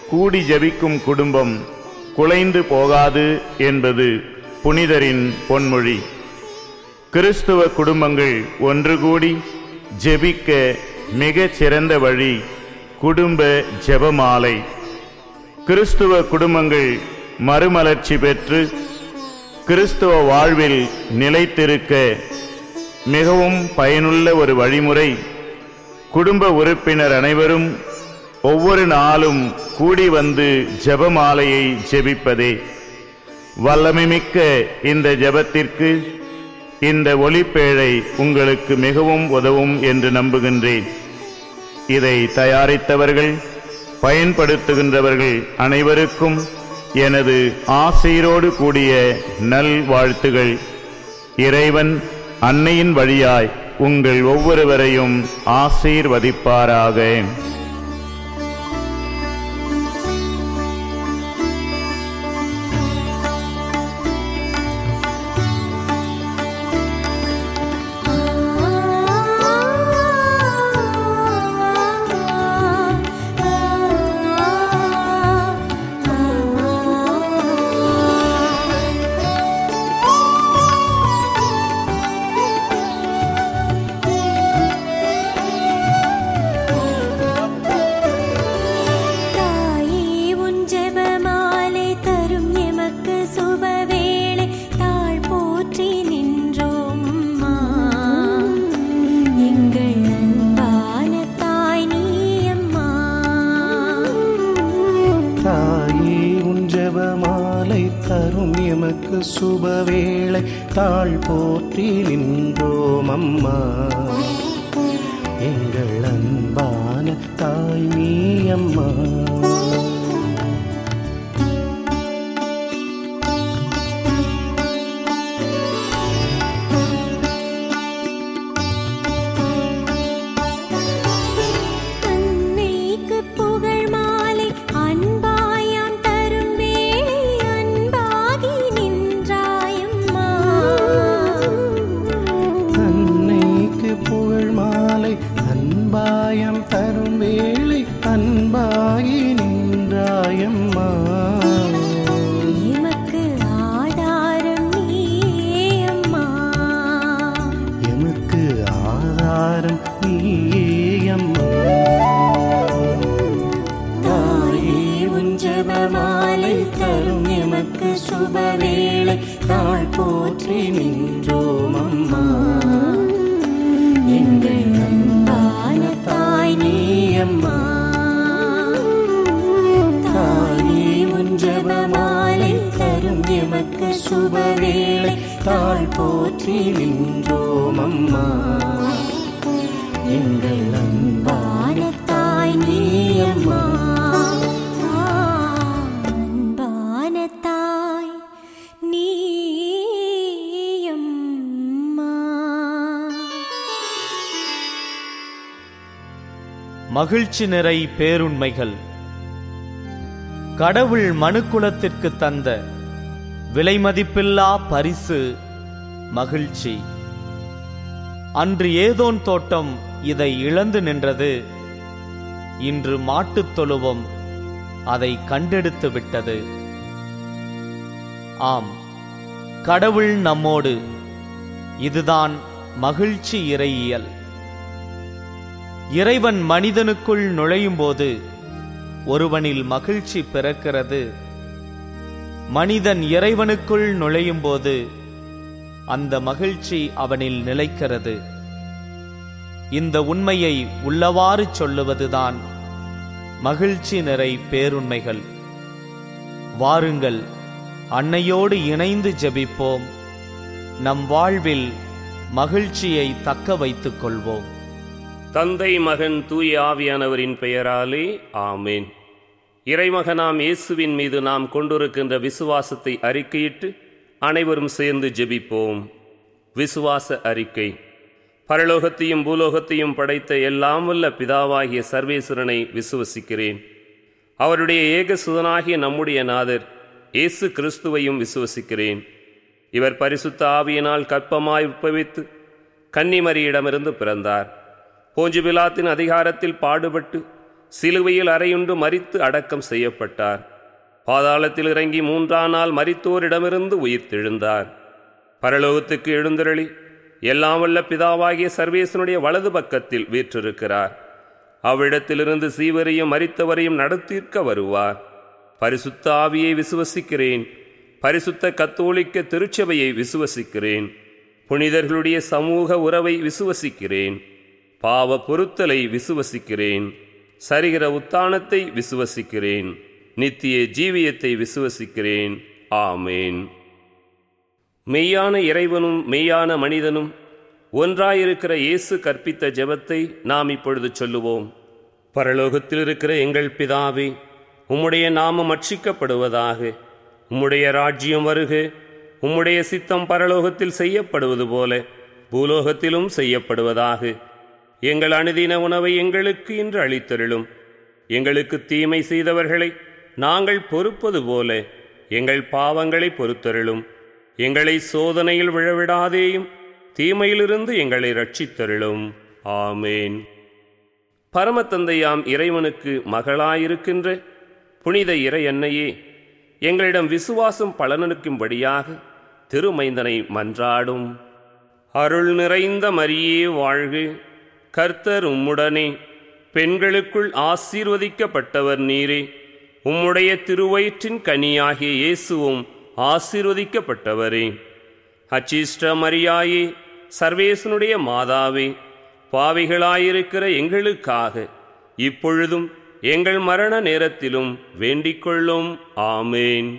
கூடி ஜெபிக்கும் குடும்பம் குலைந்து போகாது என்பது புனிதரின் பொன்மொழி கிறிஸ்துவ குடும்பங்கள் ஒன்று கூடி ஜெபிக்க மிகச் சிறந்த வழி குடும்ப ஜெபமாலை கிறிஸ்துவ குடும்பங்கள் மறுமலர்ச்சி பெற்று கிறிஸ்துவ வாழ்வில் நிலைத்திருக்க மிகவும் பயனுள்ள ஒரு வழிமுறை குடும்ப உறுப்பினர் அனைவரும் ஒவ்வொரு நாளும் கூடி வந்து ஜெபமாலையை ஜெபிப்பதே வல்லமைமிக்க இந்த ஜெபத்திற்கு இந்த ஒளிப்பேழை உங்களுக்கு மிகவும் உதவும் என்று நம்புகின்றேன் இதை தயாரித்தவர்கள் பயன்படுத்துகின்றவர்கள் அனைவருக்கும் எனது ஆசீரோடு கூடிய நல் வாழ்த்துகள் இறைவன் அன்னையின் வழியாய் உங்கள் ஒவ்வொருவரையும் ஆசீர்வதிப்பாராக தாயே உன் ஜெபமாலை தரும் எமக்கு சுபவேளை தாழ் போற்றி நின்றோம் அம்மா எங்கள் அன்பான தாய் நீ அம்மா தாயே உன் ஜெபமாலை தரும் எமக்கு சுபவேளை தாழ் போற்றி நின்றோம் அம்மா எங்கள் அன்பான தாய் நீ அம்மா அன்னைக்கு புகழ் மாலை அன்பாயாம் தரும் வேளை அன்பாகி நின்றாயம்மா அன்னைக்கு புகழ் மாலை அன்பாயம் தரும் வேளை அன்பாகி நின்றாயம்மா எமக்கு ஆதாரம் நீயே அம்மா எமக்கு ஆதாரம் நீயே அம்மா தாயே உன் ஜெபமாலை தரும் எமக்கு சுபவேளை தாழ் போற்றி நின்றோம் அம்மா எங்கள் அன்பான தாய் நீ அம்மா தாயே உன் ஜெபமாலை தரும் எமக்கு சுபவேளை தாழ் போற்றி நின்றோம் அம்மா எங்கள் அன்பான தாய் நீ அம்மா அன்பான தாய் நீ அம்மா மகிழ்ச்சி நிறை பேருண்மைகள் கடவுள் மனுக்குலத்திற்கு தந்த விலைமதிப்பில்லா பரிசு மகிழ்ச்சி அன்று ஏதோன் தோட்டம் இதை இழந்து நின்றது இன்று மாட்டுத் தொழுவம் அதை கண்டெடுத்து விட்டது ஆம் கடவுள் நம்மோடு இதுதான் மகிழ்ச்சி இறையியல் இறைவன் மனிதனுக்குள் நுழையும்போது ஒருவனில் மகிழ்ச்சி பிறக்கிறது மனிதன் இறைவனுக்குள் நுழையும்போது அந்த மகிழ்ச்சி அவனில் நிலைக்கிறது இந்த உண்மையை உள்ளவாறு சொல்லுவதுதான் மகிழ்ச்சி நிறை பேருண்மைகள் வாருங்கள் அன்னையோடு இணைந்து ஜெபிப்போம் நம் வாழ்வில் மகிழ்ச்சியை தக்க வைத்துக் கொள்வோம் தந்தை மகன் தூய ஆவியானவரின் பெயராலே ஆமேன் இறைமகனாம் இயேசுவின் மீது நாம் கொண்டிருக்கின்ற விசுவாசத்தை அறிக்கையிட்டு அனைவரும் சேர்ந்து ஜெபிப்போம் விசுவாச அறிக்கை பரலோகத்தையும் பூலோகத்தையும் படைத்த எல்லாம் வல்ல பிதாவாகிய சர்வேஸ்வரனை விசுவசிக்கிறேன் அவருடைய ஏக சுதனாகிய நம்முடைய நாதர் இயேசு கிறிஸ்துவையும் விசுவசிக்கிறேன் இவர் பரிசுத்த ஆவியினால் கற்பமாய் உட்பவித்து கன்னிமரியிடமிருந்து பிறந்தார் போஞ்சு பிலாத்தின் அதிகாரத்தில் பாடுபட்டு சிலுவையில் அறையுண்டு மரித்து அடக்கம் செய்யப்பட்டார் பாதாளத்தில் இறங்கி மூன்றாம் நாள் மரித்தோரிடமிருந்து உயிர்த்தெழுந்தார் பரலோகத்துக்கு எழுந்தருளி எல்லாம் வல்ல பிதாவாகிய சர்வேசனுடைய வலது பக்கத்தில் வீற்றிருக்கிறார் அவ்விடத்திலிருந்து சீவரையும் மரித்தவரையும் நடத்தீர்க்க வருவார் பரிசுத்த ஆவியை விசுவசிக்கிறேன் பரிசுத்த கத்தோலிக்க திருச்சபையை விசுவசிக்கிறேன் புனிதர்களுடைய சமூக உறவை விசுவசிக்கிறேன் பாவ பொருத்தலை விசுவசிக்கிறேன் சரிகிற உத்தானத்தை விசுவசிக்கிறேன் நித்திய ஜீவியத்தை விசுவசிக்கிறேன் ஆமேன் மெய்யான இறைவனும் மெய்யான மனிதனும் ஒன்றாயிருக்கிற இயேசு கற்பித்த ஜெபத்தை நாம் இப்பொழுது சொல்லுவோம் பரலோகத்தில் இருக்கிற எங்கள் பிதாவே உம்முடைய நாமம் அட்சிக்கப்படுவதாக உம்முடைய ராஜ்யம் வருக உம்முடைய சித்தம் பரலோகத்தில் செய்யப்படுவது போல பூலோகத்திலும் செய்யப்படுவதாக எங்கள் அனுதின உணவை எங்களுக்கு இன்று அளித்தருளும் எங்களுக்கு தீமை செய்தவர்களை நாங்கள் பொறுப்பது போல எங்கள் பாவங்களை பொறுத்தருளும் எங்களை சோதனையில் விழவிடாதேயும் தீமையிலிருந்து எங்களை ரட்சித்தருளும் ஆமேன் பரமத்தந்தையாம் இறைவனுக்கு மகளாயிருக்கின்ற புனித இறை அன்னையே எங்களிடம் விசுவாசம் பலனளிக்கும்படியாக திருமைந்தனை மன்றாடும் அருள் நிறைந்த மரியே வாழ்க கர்த்தர் உம்முடனே பெண்களுக்குள் ஆசீர்வதிக்கப்பட்டவர் நீரே உம்முடைய திருவயிற்றின் கனியாகிய இயேசுவும் ஆசீர்வதிக்கப்பட்டவரே அச்சிஷ்ட மரியாயே சர்வேசனுடைய மாதாவே பாவிகளாயிருக்கிற எங்களுக்காக இப்பொழுதும் எங்கள் மரண நேரத்திலும் வேண்டிக்கொள்ளும் ஆமேன்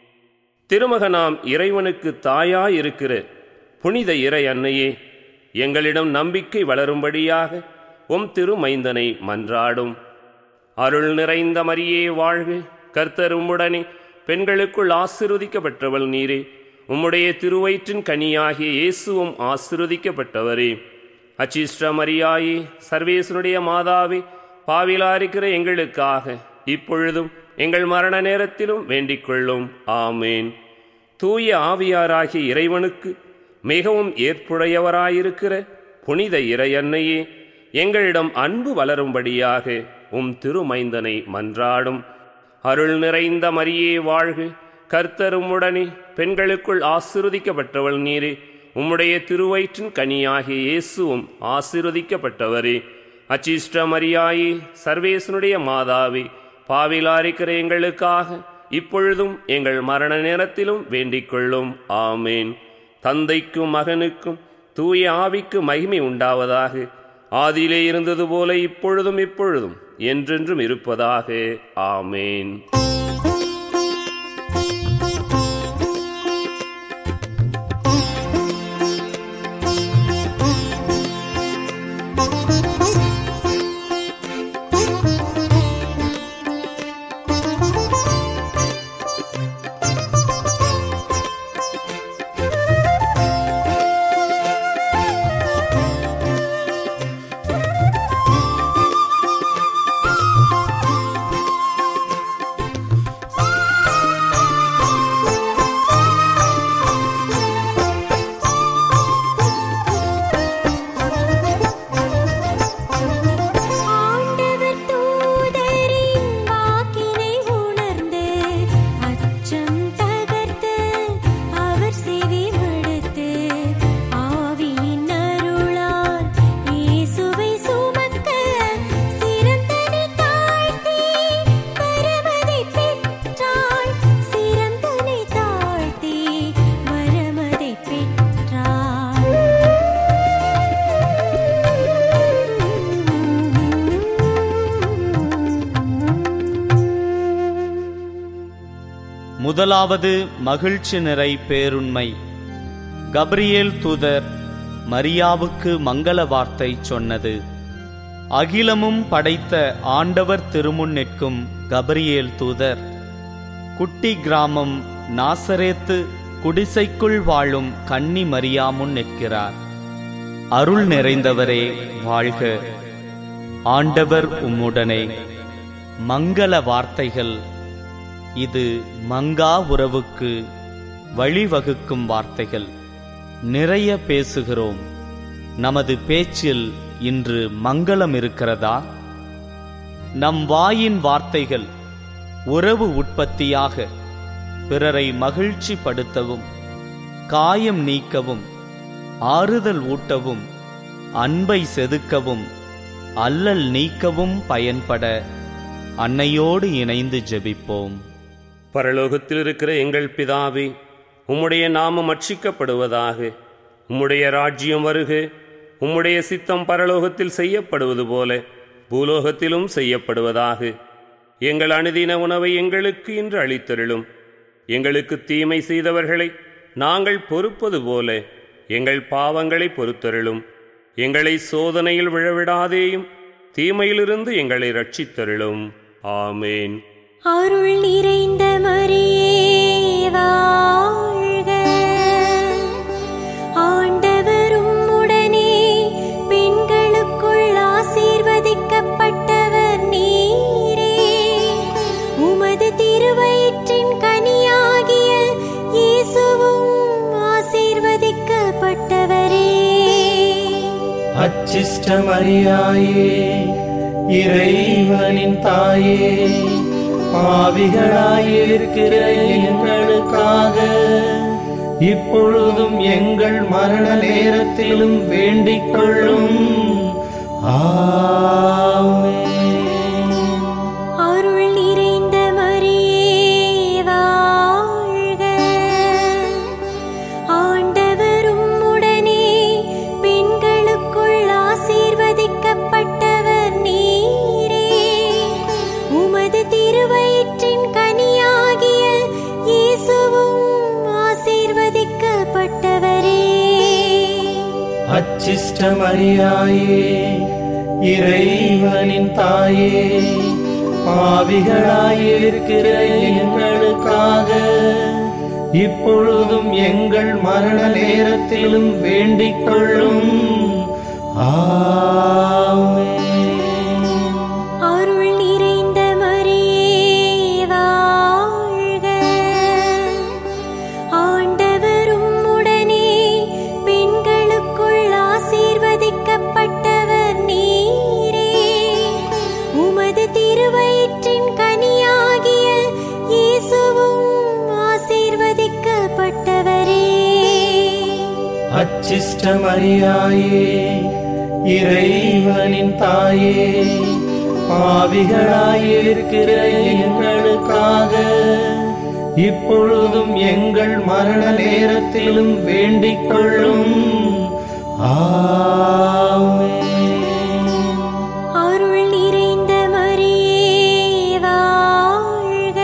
திருமகனாம் இறைவனுக்கு தாயாயிருக்கிற புனித இறை அன்னையே எங்களிடம் நம்பிக்கை வளரும்படியாக உம் திருமைந்தனை மன்றாடும் அருள் நிறைந்த மரியே வாழ்க கர்த்தர் உம்முடனே பெண்களுக்குள் ஆசிர்வதிக்கப்பட்டவள் நீரே உம்முடைய திருவயிற்றின் கனியாகிய இயேசுவும் ஆசிர்வதிக்கப்பட்டவரே அச்சிஷ்ட மரியாயே சர்வேசனுடைய மாதாவே பாவிலாரிக்கிற எங்களுக்காக இப்பொழுதும் எங்கள் மரண நேரத்திலும் வேண்டிக்கொள்ளும் ஆமேன் தூய ஆவியாராகிய இறைவனுக்கு மிகவும் ஏற்புடையவராயிருக்கிற புனித இறையன்னையே எங்களிடம் அன்பு வளரும்படியாக உம் திருமைந்தனை மன்றாடும் அருள் நிறைந்த மரியே வாழ்க கர்த்தரும் உடனே பெண்களுக்குள் ஆசிர்வதிக்கப்பட்டவள் நீரே உம்முடைய திருவயிற்றின் கனியாகிய இயேசுவும் ஆசிர்வதிக்கப்பட்டவரே அச்சிஷ்ட மரியாயே சர்வேசனுடைய மாதாவே பாவிலாரிக்கிற எங்களுக்காக இப்பொழுதும் எங்கள் மரண நேரத்திலும் வேண்டிக்கொள்ளும் ஆமேன் தந்தைக்கும் மகனுக்கும் தூய ஆவிக்கு மகிமை உண்டாவதாக ஆதியிலே இருந்தது போல இப்பொழுதும் இப்பொழுதும் என்றென்றும் இருப்பதாக ஆமேன் ஆண்டவர் தூதரின் வாக்கினை உணர்ந்து அச்சம் தகர்த்து அவர் செவி மடுத்து ஆவியின் அருளால் இயேசுவை சுமக்க சிறந்தனை தாழ்த்தி வரமதை பெற்றாள் சிறந்தனை தாழ்த்தி வரமதை பெற்றாள் முதலாவது மகிழ்ச்சி நிறை பேருண்மை கப்ரியேல் தூதர் மரியாவுக்கு மங்கள வார்த்தை சொன்னது அகிலமும் படைத்த ஆண்டவர் திருமுன் நிற்கும் கப்ரியேல் தூதர் குட்டி கிராமம் நாசரேத்து குடிசைக்குள் வாழும் கன்னி மரியாமுன் நிற்கிறார் அருள் நிறைந்தவரே வாழ்க ஆண்டவர் உம்முடனே மங்கள வார்த்தைகள் இது மங்கா உறவுக்கு வழிவகுக்கும் வார்த்தைகள் நிறைய பேசுகிறோம் நமது பேச்சில் இன்று மங்களம் இருக்கிறதா நம் வாயின் வார்த்தைகள் உறவு உற்பத்தியாக பிறரை மகிழ்ச்சி படுத்தவும் காயம் நீக்கவும் ஆறுதல் ஊட்டவும் அன்பை செதுக்கவும் அல்லல் நீக்கவும் பயன்பட அன்னையோடு இணைந்து ஜெபிப்போம் பரலோகத்தில் இருக்கிற எங்கள் பிதாவே உம்முடைய நாமம் அர்ச்சிக்கப்படுவதாக உம்முடைய ராஜ்யம் வருக உம்முடைய சித்தம் பரலோகத்தில் செய்யப்படுவது போல பூலோகத்திலும் செய்யப்படுவதாக எங்கள் அனுதின உணவை எங்களுக்கு இன்று அளித்தருளும் எங்களுக்கு தீமை செய்தவர்களை நாங்கள் பொறுப்பது போல எங்கள் பாவங்களை பொறுத்தருளும் எங்களை சோதனையில் விழவிடாதேயும் தீமையிலிருந்து எங்களை ரட்சித்தருளும் ஆமேன் அருள் நிறைந்த மரியே வாழ்க ஆண்டவரும் உடனே பெண்களுக்குள் ஆசீர்வதிக்கப்பட்டவர் நீரே உமது திருவயிற்றின் கனியாகிய இயேசுவும் ஆசீர்வதிக்கப்பட்டவரே அச்சிஷ்ட மரியாயே இறைவனின் தாயே பாவிகளாயிருக்கிற எங்களுக்காக இப்பொழுதும் எங்கள் மரண நேரத்திலும் வேண்டிக் கொள்ளும் ஆமென். அருள் நிறைந்த மரியே வாழ்க ஆண்டவரும் உடனே பெண்களுக்குள் ஆசீர்வதிக்கப்பட்டவர் நீரே உமது திருவயிற்றின் கனியாகிய இயேசுவும் ஆசீர்வதிக்கப்பட்டவரே அச்சிஷ்ட மரியாயே இறைவனின் தாயே பாவிகளாயிருக்கிற எங்களுக்காக இப்பொழுதும் எங்கள் மரண நேரத்திலும் வேண்டிக் கொள்ளும் ஆமென். அருள் நிறைந்த மரியே வாழ்க ஆண்டவரும் உடனே பெண்களுக்குள் ஆசீர்வதிக்கப்பட்டவர் நீரே உமது திருவயிற்றின் கனியாகிய இயேசுவும் ஆசீர்வதிக்கப்பட்டவரே அச்சிஷ்ட மரியாயே இறைவனின் தாயே பாவிகளாயிருக்கிற எங்களுக்காக இப்பொழுதும் எங்கள் மரண நேரத்திலும் வேண்டிக் கொள்ளும் ஆமென். அருள் நிறைந்த மரியே வாழ்க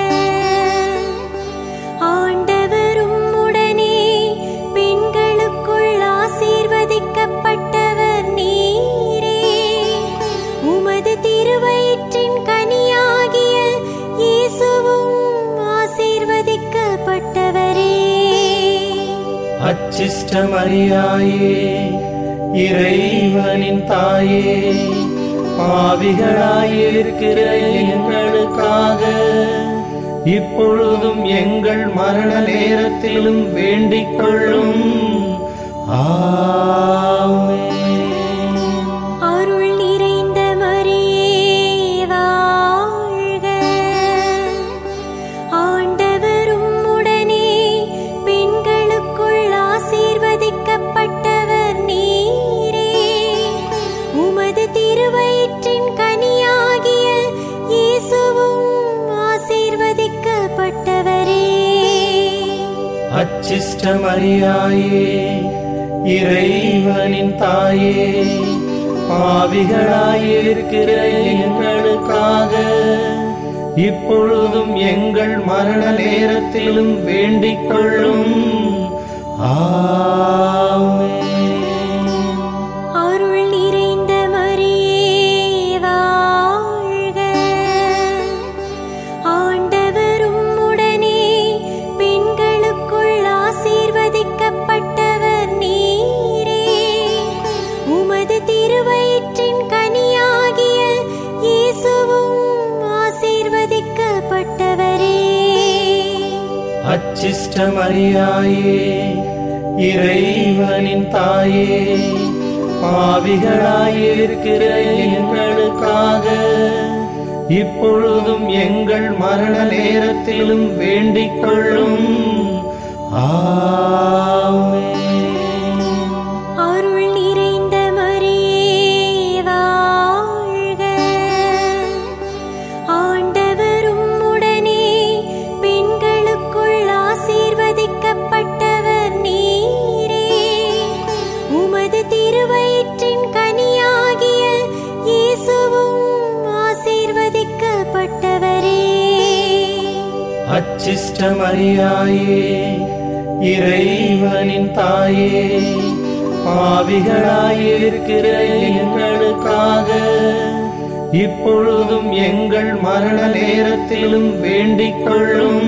ஆண்டவரும் உடனே பெண்களுக்குள் ஆசீர்வதிக்கப்பட்டவர் நீரே உமது திருவயிற்றின் கனியாகிய இயேசுவும் ஆசீர்வதிக்கப்பட்டவரே அச்சிஷ்ட மரியாயே இறைவனின் தாயே பாவிகளாயிருக்கிற எங்களுக்காக இப்பொழுதும் எங்கள் மரண நேரத்திலும் வேண்டிக் கொள்ளும் ஆமென். அருள் நிறைந்த மரியே வாழ்க ஆண்டவரும் உடனே பெண்களுக்குள் ஆசீர்வதிக்கப்பட்டவர் நீரே உமது திருவயிற்றின் கனியாகிய இயேசுவும் ஆசீர்வதிக்கப்பட்டவரே அச்சிஷ்ட மரியாயே இறைவனின் தாயே பாவிகளாயிருக்கிற எங்களுக்காக இப்பொழுதும் எங்கள் மரண நேரத்திலும் வேண்டிக் கொள்ளும் ஆமென். அருள் நிறைந்த மரியே வாழ்க ஆண்டவரும் உடனே பெண்களுக்குள் ஆசீர்வதிக்கப்பட்டவர் நீரே உமது திருவயிற்றின் கனியாகிய இயேசுவும் ஆசீர்வதிக்கப்பட்டவரே அச்சிஷ்ட மரியாயே இறைவனின் தாயே பாவிகளாயிருக்கிற எங்களுக்காக இப்பொழுதும் எங்கள் மரண நேரத்திலும் வேண்டிக் கொள்ளும் ஆமென். அருள் நிறைந்த மரியே வாழ்க ஆண்டவரும் உடனே பெண்களுக்குள் ஆசீர்வதிக்கப்பட்டவர் நீரே உமது திருவயிற்றின் கனியாகிய இயேசுவும் ஆசீர்வதிக்கப்பட்டவரே அச்சிஷ்ட மரியாயே இறைவனின் தாயே பாவிகளாயிருக்கிற எங்களுக்காக இப்பொழுதும் எங்கள் மரண நேரத்திலும் வேண்டிக் கொள்ளும்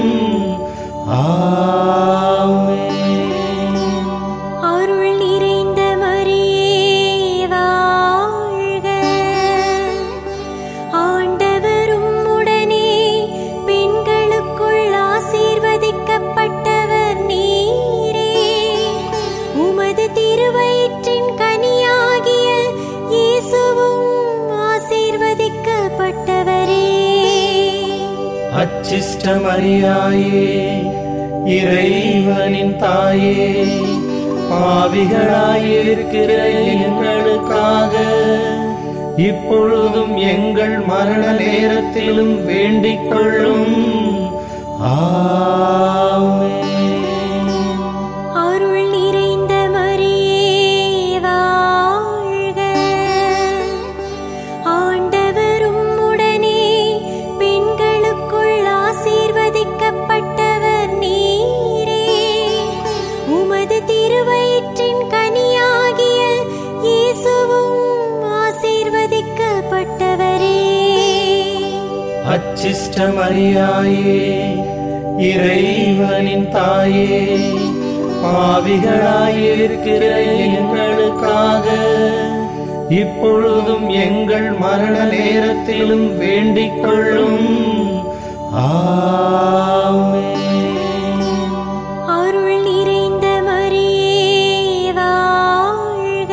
ஆமென். அருள் நிறைந்த மரியே வாழ்க ஆண்டவரும் உடனே பெண்களுக்குள் ஆசீர்வதிக்கப்பட்டவர் நீரே உமது திருவயிற்றின் கனியாகிய இயேசுவும் ஆசீர்வதிக்கப்பட்டவரே அச்சிஷ்ட மரியாயே இறைவனின் தாயே பாவிகளாயிருக்கிற எங்களுக்காக இப்பொழுதும் எங்கள் மரண நேரத்திலும் வேண்டிக் கொள்ளும் ஆமென். அருள் நிறைந்த மரியே வாழ்க ஆண்டவரும் உடனே பெண்களுக்குள் ஆசீர்வதிக்கப்பட்டவர் நீரே உமது திருவயிற்றின் கனியாகிய இயேசுவும் ஆசீர்வதிக்கப்பட்டவரே அச்சிஷ்ட மரியாயே இறைவனின் தாயே பாவிகளாயிருக்கிற எங்களுக்காக இப்பொழுதும் எங்கள் மரண நேரத்திலும் வேண்டிக் கொள்ளும் ஆமென். அருள் நிறைந்த மரியே வாழ்க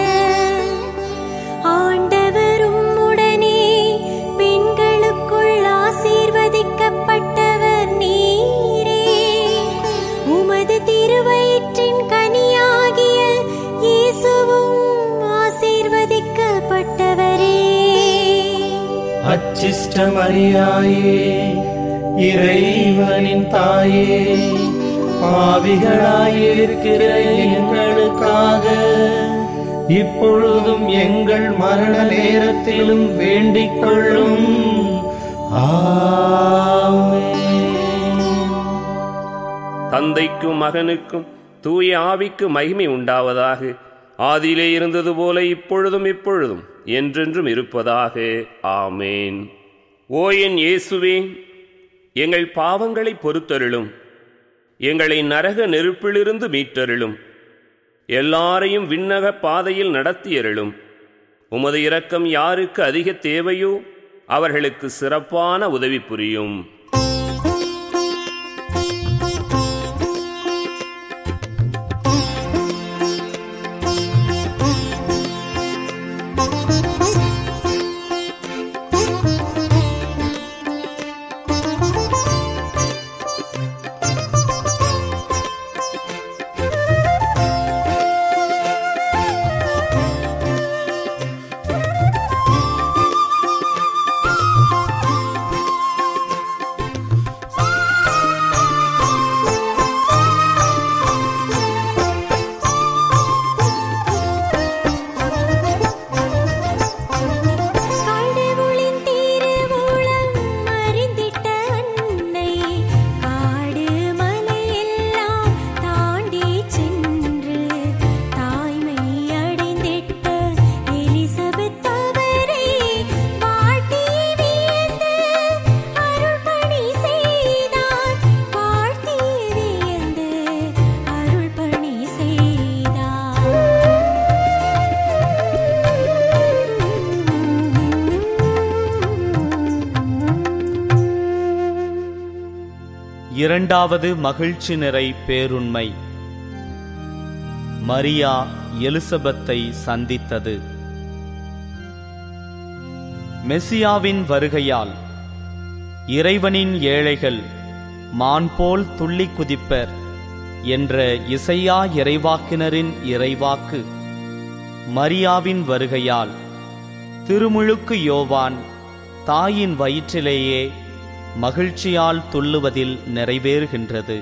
ஆண்டவரும் உடனே பெண்களுக்குள் ஆசீர்வதிக்கப்பட்டவர் நீரே உமது திருவயிற்றின் கனியாகிய இயேசுவும் ஆசீர்வதிக்கப்பட்டவரே அச்சிஷ்ட மரியாயே இறைவனின் தாயே பாவிகளாயிருக்கிற எங்களுக்காக இப்பொழுதும் எங்கள் மரண நேரத்திலும் வேண்டிக் கொள்ளும் ஆமென். தந்தைக்கும் மகனுக்கும் தூய ஆவிக்கு மகிமை உண்டாவதாக ஆதியிலே இருந்தது போல இப்பொழுதும் இப்பொழுதும் என்றென்றும் இருப்பதாக ஆமேன் ஓ என் இயேசுவே எங்கள் பாவங்களை பொறுத்தருளும் எங்களை நரக நெருப்பிலிருந்து மீட்டருளும் எல்லாரையும் விண்ணக பாதையில் நடத்தியருளும் உமது இரக்கம் யாருக்கு அதிக தேவையோ அவர்களுக்கு சிறப்பான உதவி புரியும் கடவுளின் திருவுளம் அறிந்திட்ட அன்னை காடு மலையெல்லாம் தாண்டி சென்று தாய்மை அடைந்திட்ட எலிசபெத் அவரை வாட்டி வியந்து அருள் பணி செய்தார் வாழ்த்தி வியந்து அருள் பணி இரண்டாவது மகிழ்ச்சி நிறை பேருண்மை மரியா எலிசபெத்தை சந்தித்தது மெசியாவின் வருகையால் இறைவனின் ஏழைகள் மான் போல் துள்ளி குதிப்பர் என்ற இசையா இறைவாக்கினரின் இறைவாக்கு மரியாவின் வருகையால் திருமுழுக்கு யோவான் தாயின் வயிற்றிலேயே மகிழ்ச்சியால் துள்ளுவதில் நிறைவேறுகின்றது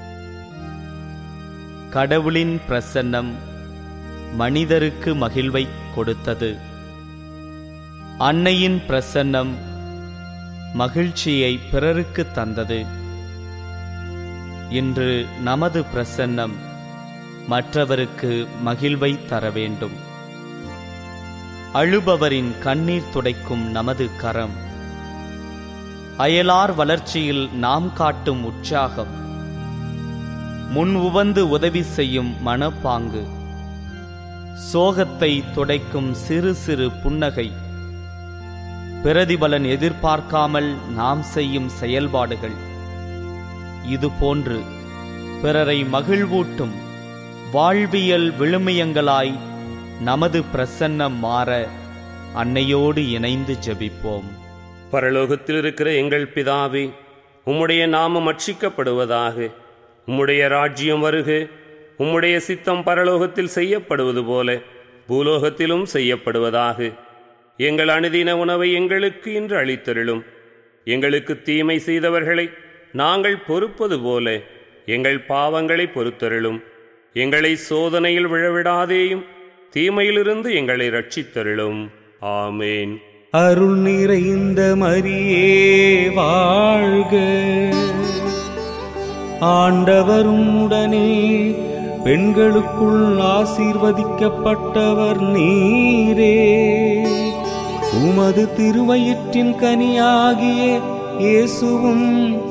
கடவுளின் பிரசன்னம் மனிதருக்கு மகிழ்வை கொடுத்தது அன்னையின் பிரசன்னம் மகிழ்ச்சியை பிறருக்கு தந்தது இன்று நமது பிரசன்னம் மற்றவருக்கு மகிழ்வை தர வேண்டும் அழுபவரின் கண்ணீர் துடைக்கும் நமது கரம் அயலார் வளர்ச்சியில் நாம் காட்டும் உற்சாகம் முன் உவந்து உதவி செய்யும் மனப்பாங்கு சோகத்தை துடைக்கும் சிறு சிறு புன்னகை பிரதிபலன் எதிர்பார்க்காமல் நாம் செய்யும் செயல்பாடுகள் இது போன்று பிறரை மகிழ்வூட்டும் வாழ்வியல் விழுமியங்களாய் நமது பிரசன்னம் மாற அன்னையோடு இணைந்து ஜெபிப்போம் பரலோகத்தில் இருக்கிற எங்கள் பிதாவே உம்முடைய நாமம் அட்சிக்கப்படுவதாக உம்முடைய ராஜ்யம் வருக உம்முடைய சித்தம் பரலோகத்தில் செய்யப்படுவது போல பூலோகத்திலும் செய்யப்படுவதாக எங்கள் அனுதின உணவை எங்களுக்கு இன்று அளித்தருளும் எங்களுக்கு தீமை செய்தவர்களை நாங்கள் பொறுப்பது போல எங்கள் பாவங்களை பொறுத்தருளும் எங்களை சோதனையில் விழவிடாதேயும் தீமையிலிருந்து எங்களை ரட்சித்தருளும் ஆமேன் அருள் நிறைந்த மரியே வாழ்க ஆண்டவரும் உடனே பெண்களுக்குள் ஆசீர்வதிக்கப்பட்டவர் நீரே உமது திருவயிற்றின் கனியாகிய இயேசுவும்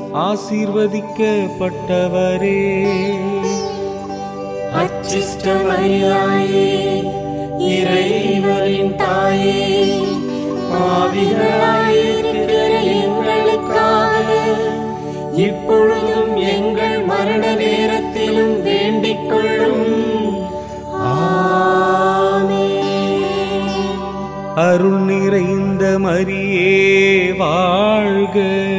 ஆசீர்வதிக்கப்பட்டவரே அச்சிஷ்டமரியாயே இறைவரின் தாயே பாவிகளாயிருக்கிற எங்களுக்காக இப்பொழுதும் எங்கள் மரண நேரத்திலும் வேண்டிக் கொள்ளும் ஆமென். அருள் நிறைந்த மரியே வாழ்க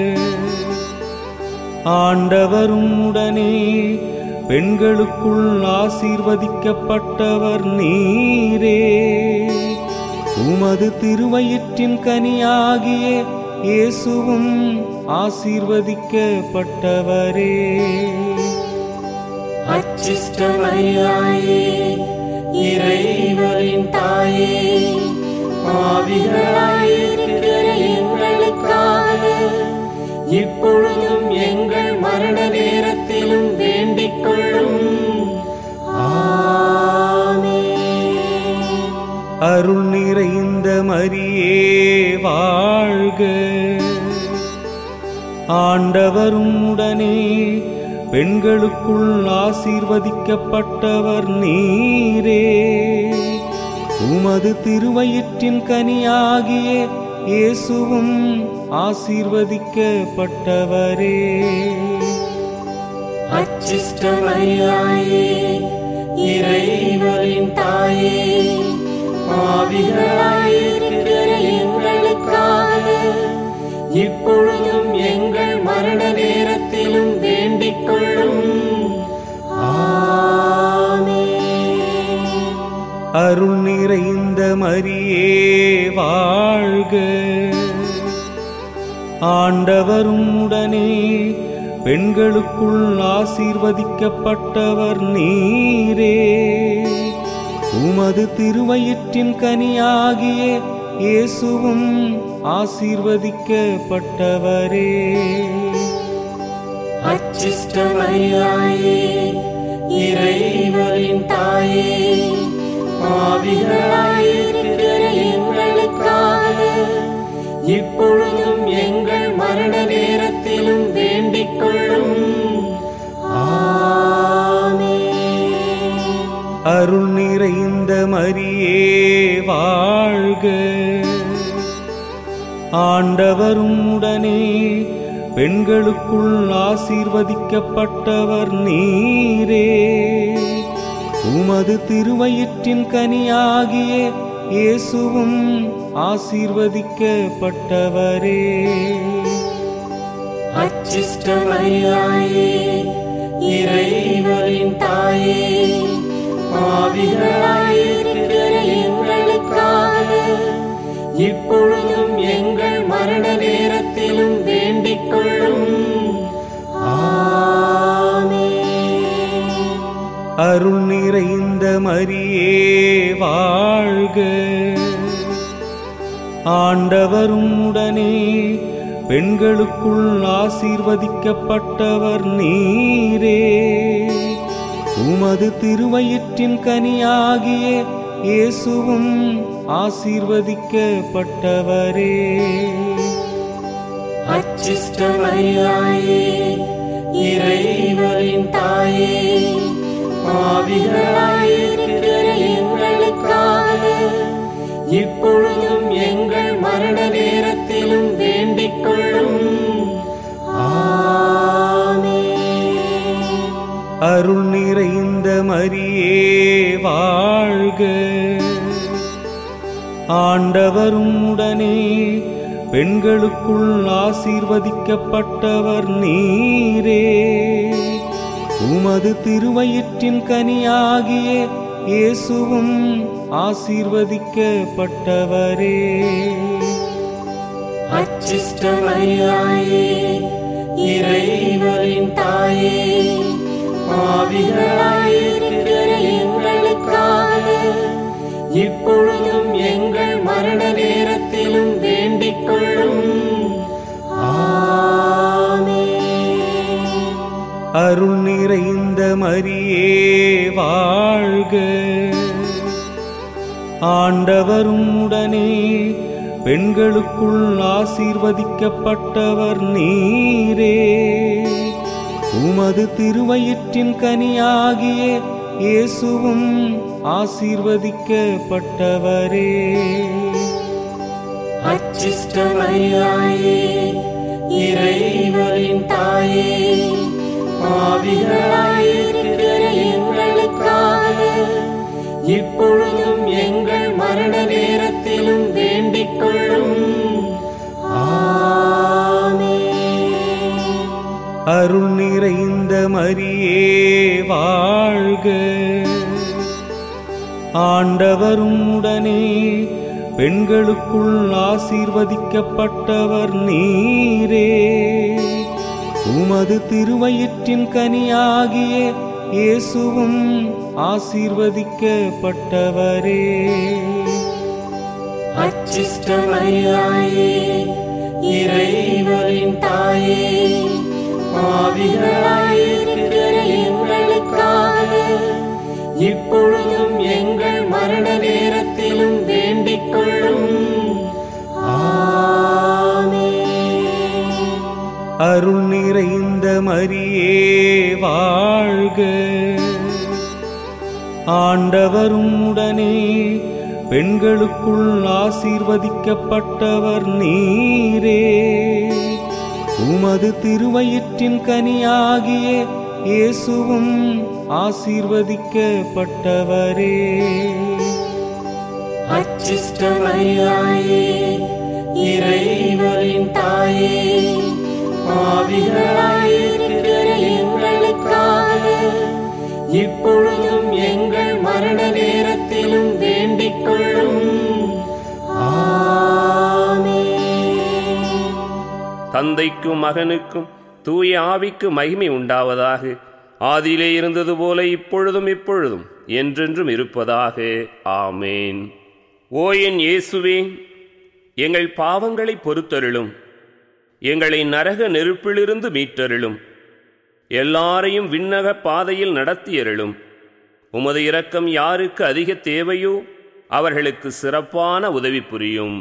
ஆண்டவரும் உடனே பெண்களுக்குள் ஆசீர்வதிக்கப்பட்டவர் நீரே உமது திருவயிற்றின் கனியாகிய இயேசுவும் ஆசீர்வதிக்கப்பட்டவரே அச்சிஷ்டமரியாயே இறைவரின் தாயே பாவிகளாயிருக்கிற எங்களுக்காக இப்பொழுதும் எங்கள் மரண நேரத்திலும் வேண்டிக் கொள்ளும் ஆமென். அருள் நிறைந்த மரியே வாழ்க ஆண்டவரும் உடனே பெண்களுக்குள் ஆசீர்வதிக்கப்பட்டவர் நீரே உமது திருவயிற்றின் கனியாகிய இயேசுவும் ஆசீர்வதிக்கப்பட்டவரே அச்சிஷ்டமரியாயே இறைவரின் தாயே பாவிகளாயிருக்கிற எங்களுக்காக இப்பொழுதும் எங்கள் மரண நேரத்திலும் வேண்டிக் கொள்ளும் ஆமென். அருள் நிறைந்த மரியே வாழ்க ஆண்டவரும் உடனே பெண்களுக்குள் ஆசீர்வதிக்கப்பட்டவர் நீரே உமது திருவயிற்றின் கனியாகிய இயேசுவும் ஆசீர்வதிக்கப்பட்டவரே அச்சிஷ்டமரியாயே இறைவரின் தாயே பாவிகளாயிருக்கிற எங்களுக்காக இப்பொழுதும் எங்கள் மரண நேரத்திலும் வேண்டிக் கொள்ளும் ஆமென். அருள் நிறைந்த மரியே வாழ்க ஆண்டவரும் உடனே பெண்களுக்குள் ஆசீர்வதிக்கப்பட்டவர் நீரே உமது திருவயிற்றின் கனியாகிய இயேசுவும் ஆசீர்வதிக்கப்பட்டவரே அச்சிஷ்டமரியாயே இறைவனின் தாயே பாவிகளாயிருக்கிற எங்களுக்காக இப்பொழுதும் எங்கள் மரண நேரத்திலும் வேண்டிக் கொள்ளும் ஆமென். அருள் நிறைந்த மரியே வாழ்க ஆண்டவரும் உடனே பெண்களுக்குள் ஆசீர்வதிக்கப்பட்டவர் நீரே உமது திருவயிற்றின் கனியாகிய இயேசுவும் ஆசீர்வதிக்கப்பட்டவரே அச்சிஷ்டமரியாயே இறைவனின் தாயே பாவிகளாயிருக்கிற எங்களுக்காக இப்பொழுதும் எங்கள் மரண நேரத்திலும் வேண்டிக் கொள்ளும் ஆமென். அருள் நிறைந்த மரியே வாழ்க ஆண்டவரும் உடனே பெண்களுக்குள் ஆசீர்வதிக்கப்பட்டவர் நீரே உமது திருவயிற்றின் கனியாகிய இயேசுவும் ஆசீர்வதிக்கப்பட்டவரே அச்சிஷ்டமரியாயே இறைவனின் தாயே பாவிகளாயிருக்கிற எங்களுக்காக இப்பொழுதும் எங்கள் மரண நேரத்திலும் வேண்டிக் கொள்ளும் ஆமென். அருள் நிறைந்த மரியே வாழ்க ஆண்டவரும் உடனே பெண்களுக்குள் ஆசீர்வதிக்கப்பட்டவர் நீரே உமது திருவயிற்றின் கனியாகிய இயேசுவும் ஆசீர்வதிக்கப்பட்டவரே அச்சிஷ்டமரியாயே இறைவனின் தாயே பாவிகளாயிருக்கிற எங்களுக்காக இப்பொழுதும் எங்கள் மரண நேரத்திலும் வேண்டிக் கொள்ளும் ஆமென். அருள் நிறைந்த மரியே வாழ்க ஆண்டவரும் உடனே பெண்களுக்குள் ஆசீர்வதிக்கப்பட்டவர் நீரே உமது திருவயிற்றின் கனியாகிய இயேசுவும் ஆசீர்வதிக்கப்பட்டவரே அச்சிஷ்டமரியாயே இறைவனின் தாயே பாவிகளாயிருக்கிற எங்களுக்காக இப்பொழுதும் எங்கள் மரண நேரத்திலும் வேண்டிக் கொள்ளும் ஆமென். அருள் நிறைந்த மரியே வாழ்க ஆண்டவரும் உடனே பெண்களுக்குள் ஆசீர்வதிக்கப்பட்டவர் நீரே உமது திருவயிற்றின் கனியாகிய இயேசுவும் ஆசீர்வதிக்கப்பட்டவரே அச்சிஷ்டமரியாயே இறைவனின் தாயே பாவிகளாயிருக்கிற எங்களுக்காக இப்பொழுதும் எங்கள் மரண நேரத்திலும் வேண்டிக் கொள்ளும் ஆமென். தந்தைக்கும் மகனுக்கும் தூய ஆவிக்கு மகிமை உண்டாவதாக ஆதியிலே இருந்தது போல இப்பொழுதும் இப்பொழுதும் என்றென்றும் இருப்பதாக ஆமேன் ஓ என் இயேசுவே எங்கள் பாவங்களை பொறுத்தருளும் எங்களை நரக நெருப்பிலிருந்து மீட்டருளும் எல்லாரையும் விண்ணக பாதையில் நடத்தியருளும் உமது இரக்கம் யாருக்கு அதிக தேவையோ அவர்களுக்கு சிறப்பான உதவி புரியும்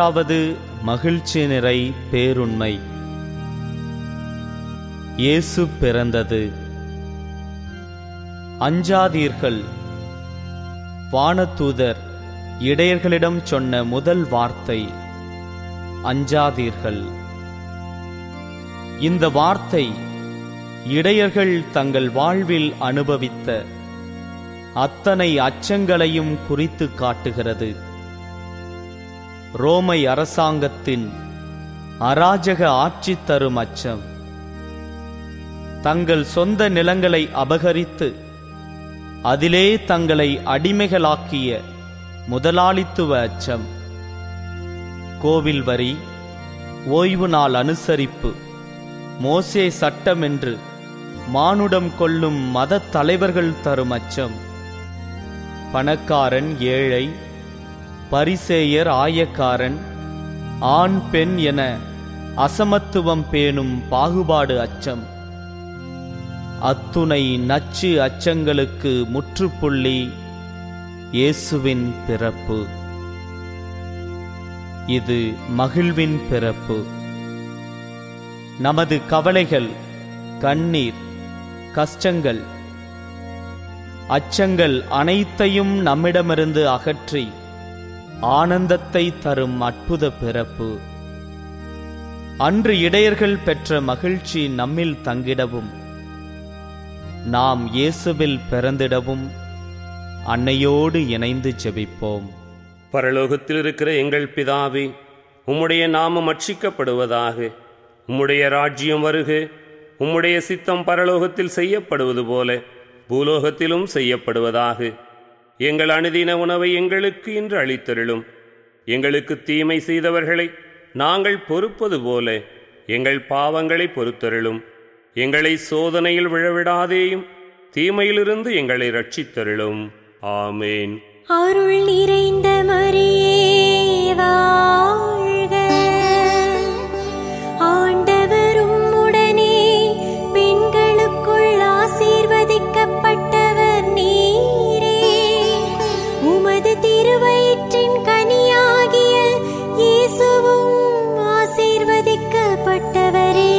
மூன்றாவது மகிழ்ச்சி நிறை பேருண்மை இயேசு பிறந்தது அஞ்சாதீர்கள் வானதூதர் இடையர்களிடம் சொன்ன முதல் வார்த்தை அஞ்சாதீர்கள் இந்த வார்த்தை இடையர்கள் தங்கள் வாழ்வில் அனுபவித்த அத்தனை அச்சங்களையும் குறித்து காட்டுகிறது ரோமை அரசாங்கத்தின் அராஜக ஆட்சி தரும் அச்சம் தங்கள் சொந்த நிலங்களை அபகரித்து அதிலே தங்களை அடிமைகளாக்கிய முதலாளித்துவ அச்சம் கோவில் வரி ஓய்வு நாள் அனுசரிப்பு மோசே சட்டம் என்று மானுடம் கொள்ளும் மத தலைவர்கள் தரும் அச்சம் பணக்காரன் ஏழை பரிசேயர் ஆயக்காரன் ஆண் பெண் என அசமத்துவம் பேணும் பாகுபாடு அச்சம் அத்துணை நச்சு அச்சங்களுக்கு முற்றுப்புள்ளி இயேசுவின் பிறப்பு இது மகிழ்வின் பிறப்பு நமது கவலைகள் கண்ணீர் கஷ்டங்கள் அச்சங்கள் அனைத்தையும் நம்மிடமிருந்து அகற்றி ஆனந்தத்தை தரும் அற்புத பிறப்பு அன்று இடையர்கள் பெற்ற மகிழ்ச்சி நம்மில் தங்கிடவும் நாம் இயேசுவில் பிறந்திடவும் அன்னையோடு இணைந்து ஜெபிப்போம் பரலோகத்தில் இருக்கிற எங்கள் பிதாவே உம்முடைய நாமம் அட்சிக்கப்படுவதாக உம்முடைய ராஜ்யம் வருக உம்முடைய சித்தம் பரலோகத்தில் செய்யப்படுவது போல பூலோகத்திலும் செய்யப்படுவதாக எங்கள் அனுதின உணவை எங்களுக்கு இன்று அளித்தருளும் எங்களுக்கு தீமை செய்தவர்களை நாங்கள் பொறுப்பது போல எங்கள் பாவங்களை பொறுத்தருளும் எங்களை சோதனையில் விழவிடாதேயும் தீமையிலிருந்து எங்களை ரட்சித்தருளும் ஆமேன் அருள் நிறைந்த மரியே வாழ்க ஆண்டவரும் உடனே பெண்களுக்குள் ஆசீர்வதிக்கப்பட்டவர் நீரே உமது திருவயிற்றின் கனியாகிய இயேசுவும் ஆசீர்வதிக்கப்பட்டவரே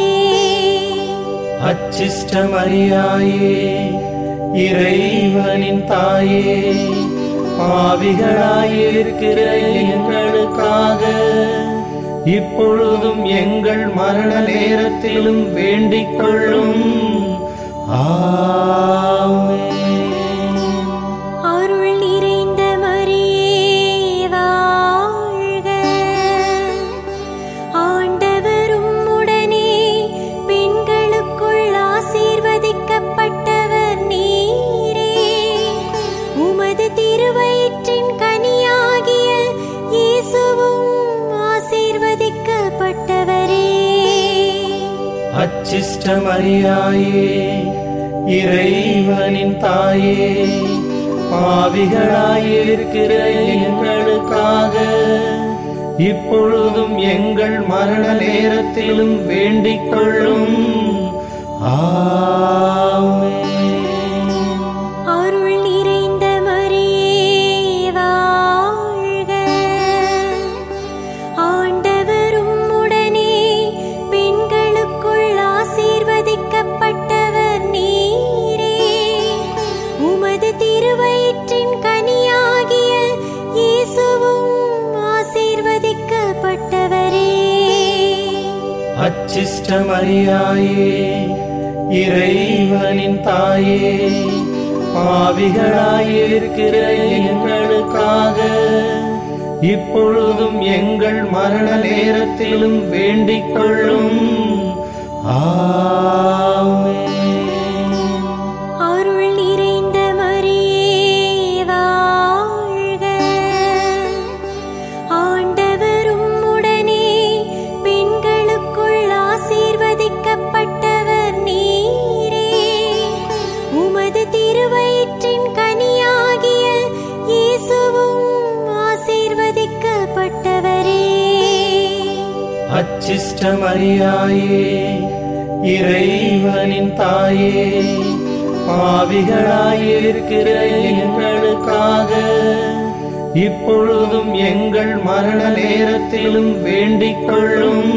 அச்சிஷ்டமரியாயே இறைவனின் தாயே பாவிகளாயிருக்கிற எங்களுக்காக இப்பொழுதும் எங்கள் மரண நேரத்திலும் வேண்டிக் கொள்ளும் ஆமென். அருள் நிறைந்த மரியே வாழ்க ஆண்டவரும் உடனே பெண்களுக்குள் ஆசீர்வதிக்கப்பட்டவர் நீரே உமது திருவயிற்றின் கனியாகிய இயேசுவும் ஆசீர்வதிக்கப்பட்டவரே அச்சிஷ்டமரியாயே இறைவனின் தாயே பாவிகளாயிருக்கிற எங்களுக்காக இப்பொழுதும் எங்கள் மரண நேரத்திலும் வேண்டிக் கொள்ளும் ஆமென். அருள் நிறைந்த மரியே வாழ்க ஆண்டவரும் உடனே பெண்களுக்குள் ஆசீர்வதிக்கப்பட்டவர் நீரே உமது திருவயிற்றின் கனியாகிய இயேசுவும் ஆசீர்வதிக்கப்பட்டவரே அச்சிஷ்டமரியாயே இறைவனின் தாயே பாவிகளாயிருக்கிற எங்களுக்காக இப்பொழுதும் எங்கள் மரண நேரத்திலும் வேண்டிக் கொள்ளும் ஆமென். அருள் நிறைந்த மரியே வாழ்க ஆண்டவரும் உடனே பெண்களுக்குள் ஆசீர்வதிக்கப்பட்டவர் நீரே உமது திருவயிற்றின் கனியாகிய இயேசுவும் ஆசீர்வதிக்கப்பட்டவரே அச்சிஷ்டமரியாயே இறைவனின் தாயே பாவிகளாயிருக்கிற எங்களுக்காக இப்பொழுதும் எங்கள் மரண நேரத்திலும் வேண்டிக் கொள்ளும்